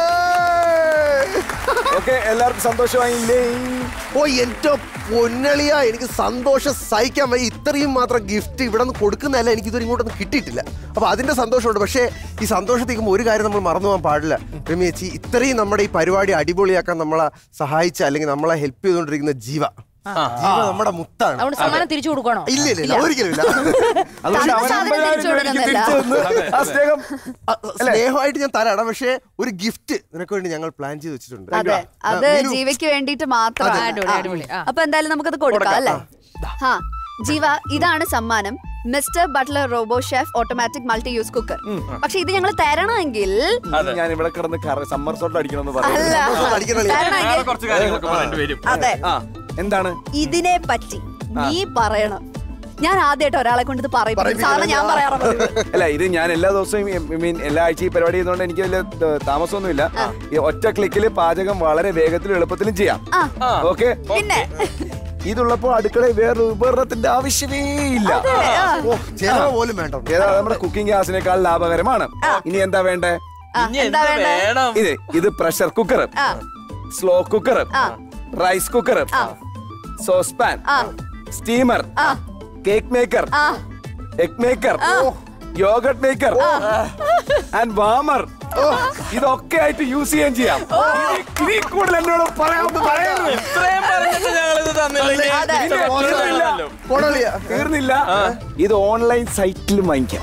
ഓക്കെ എല്ലാവർക്കും സന്തോഷമായില്ലേ ഓ എന്റെ പൊന്നളിയ എനിക്ക് സന്തോഷം സഹിക്കാൻ വയ്യ ഇത്രയും മാത്രം ഗിഫ്റ്റ് ഇവിടെ നിന്ന് കൊടുക്കുന്നതല്ല എനിക്ക് ഇതുവരെ ഇങ്ങോട്ടൊന്നും കിട്ടിയിട്ടില്ല അപ്പൊ അതിന്റെ സന്തോഷമുണ്ട് പക്ഷേ ഈ സന്തോഷത്തേക്കുമ്പോൾ ഒരു കാര്യം നമ്മൾ മറന്നു പോകാൻ പാടില്ല രമി ചേച്ചി ഇത്രയും നമ്മുടെ ഈ പരിപാടി അടിപൊളിയാക്കാൻ നമ്മളെ സഹായിച്ച അല്ലെങ്കിൽ നമ്മളെ ഹെൽപ്പ് ചെയ്തുകൊണ്ടിരിക്കുന്ന ജീവ ജീവ നമ്മുടെ മുത്താണ് അതുകൊണ്ട് സമ്മാനം തിരിച്ചു കൊടുക്കണോ ഇല്ല ഇല്ല ഇല്ല ഒരിക്കലും ഇല്ല അതുകൊണ്ട് അവൻ അമ്പതിനായിരം രൂപ എനിക്ക് തിരിച്ചു തന്ന് ആ സ്നേഹം സ്നേഹമായിട്ട് ഞാൻ തരാടാ പക്ഷേ ഒരു ഗിഫ്റ്റ് നിനക്ക് വേണ്ടി ഞങ്ങൾ പ്ലാൻ ചെയ്ത് വെച്ചിട്ടുണ്ട് അതെ അത് ആ, മീനു, ജീവയ്ക്ക് വേണ്ടിയിട്ട് മാത്രമാണ് അടിപൊളി, അടിപൊളി. ആ. അപ്പൊ എന്തായാലും നമുക്കത് കൊടുക്കാം അല്ലേ ഹാ ജീവ ഇതാണ് സമ്മാനം mister butler robo chef automatic multi use cooker പക്ഷെ ഇത് ഞങ്ങൾ തരണമെങ്കിൽ ഞാൻ ഇവിടെ കിടന്ന് സമ്മർ സോട്ട് അടിക്കണം അല്ല. തരണമെങ്കിൽ കുറച്ച് കാര്യങ്ങളൊക്കെ പറയേണ്ടി വരും അതെ ആ എന്താണ് ഇതിനെ പറ്റി നീ പറയണം ഞാൻ ആദ്യമായിട്ട് ഒരാളെ കൊണ്ട് ഇത് പറയിപ്പിക്കും സാധാരണ ഞാൻ പറയാറുള്ളത് അല്ല ഇത് ഞാൻ എല്ലാ ദിവസവും മീൻ എല്ലാ ആഴ്ച ഈ പരിപാടി ചെയ്യുന്നതുകൊണ്ട് എനിക്ക് വലിയ ഏ, താമസമൊന്നുമില്ല ഈ ഒറ്റ ക്ലിക്കിൽ പാചകം വളരെ വേഗത്തിലും എളുപ്പത്തിലും ചെയ്യാം ആ. ഓക്കെ പിന്നെ ഇതുള്ളപ്പോ അടുക്കളയിൽ വേറൊരു ഉപകരണത്തിന്റെ ആവശ്യമേ ഇല്ല അതെ, ആ. ഓ, ചിലവ് പോലും വേണ്ട ഏതാ നമ്മുടെ കുക്കിംഗ് ഗ്യാസിനേക്കാൾ ലാഭകരമാണ് ഇനി എന്താ വേണ്ടേ ആ, എന്താ വേണ്ടേ ഇത് ഇത് പ്രഷർ കുക്കർ ആ. സ്ലോ കുക്കർ ആ. റൈസ് കുക്കർ സോസ് പാൻ ആ. സ്റ്റീമർ ആ. കേക്ക് മേക്കർ ആ. Egg maker yogurt maker and warmer ഇതൊക്കെ ആയിട്ട് യൂസ് ചെയ്യാൻ ചെയ്യാം ഇത് ഇതിൽ കൂടുതൽ എന്നോട് പറയാമെന്ന് പറയുന്നു ഇത്രയും പറഞ്ഞിട്ട് ഞങ്ങളിത് തന്നില്ലെങ്കിൽ അതെ. ഇതിന്റെ തീർന്നില്ല. പോണളിയാ തീർന്നില്ല ഇത് ഓൺലൈൻ സൈറ്റിലും വാങ്ങിക്കാം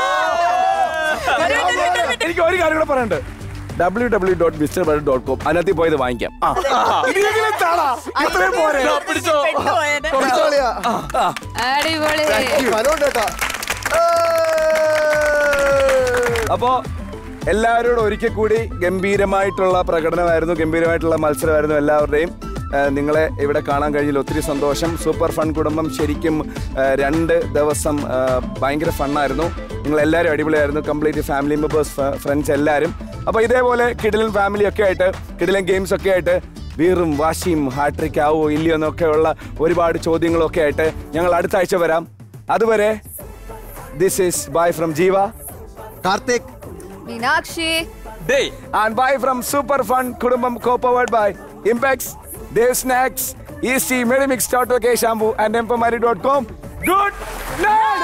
എനിക്ക് ഒരു കാര്യം കൂടെ പറയണ്ട് W W dot mister bud dot com അതിനകത്ത് പോയത് വാങ്ങിക്കാം ആ. ഇതിലെങ്കിലും താടാ. ഇത്രയും പോരെ പിടിച്ചോ പോണളിയാ അടിപൊളി മനോണ്ട് കേട്ടാ അപ്പോ എല്ലാവരോടും ഒരിക്കൽ കൂടി ഗംഭീരമായിട്ടുള്ള പ്രകടനമായിരുന്നു ഗംഭീരമായിട്ടുള്ള മത്സരമായിരുന്നു എല്ലാവരുടെയും ആ, നിങ്ങളെ ഇവിടെ കാണാൻ കഴിഞ്ഞതിൽ ഒത്തിരി സന്തോഷം സൂപ്പർ ഫൺ കുടുംബം ശരിക്കും ആ, രണ്ട് ദിവസം ആ, ഭയങ്കര ഫണ്ണായിരുന്നു നിങ്ങൾ എല്ലാവരും അടിപൊളിയായിരുന്നു കംപ്ലീറ്റ് ഫാമിലി മെമ്പേഴ്സ് ഫ്രണ്ട്സ് എല്ലാവരും അപ്പോൾ ഇതേപോലെ കിടിലൻ ഫാമിലി ഒക്കെ ആയിട്ട് കിടിലൻ ഗെയിംസ് ഒക്കെ ആയിട്ട് വീറും വാശിയും ഹാട്രിക് ആവോ ഇല്ലയോ എന്നൊക്കെയുള്ള ഒരുപാട് ചോദ്യങ്ങളൊക്കെ ആയിട്ട് ഞങ്ങൾ അടുത്ത ആഴ്ച വരാം അതുവരെ this is bye from Jeeva Karthik Meenakshi day And bye from Super Fun Kudumbam co-powered by Impex, Dave Snacks, EC, Medimix, Turtle K Shampoo and Empamari.com. Good night!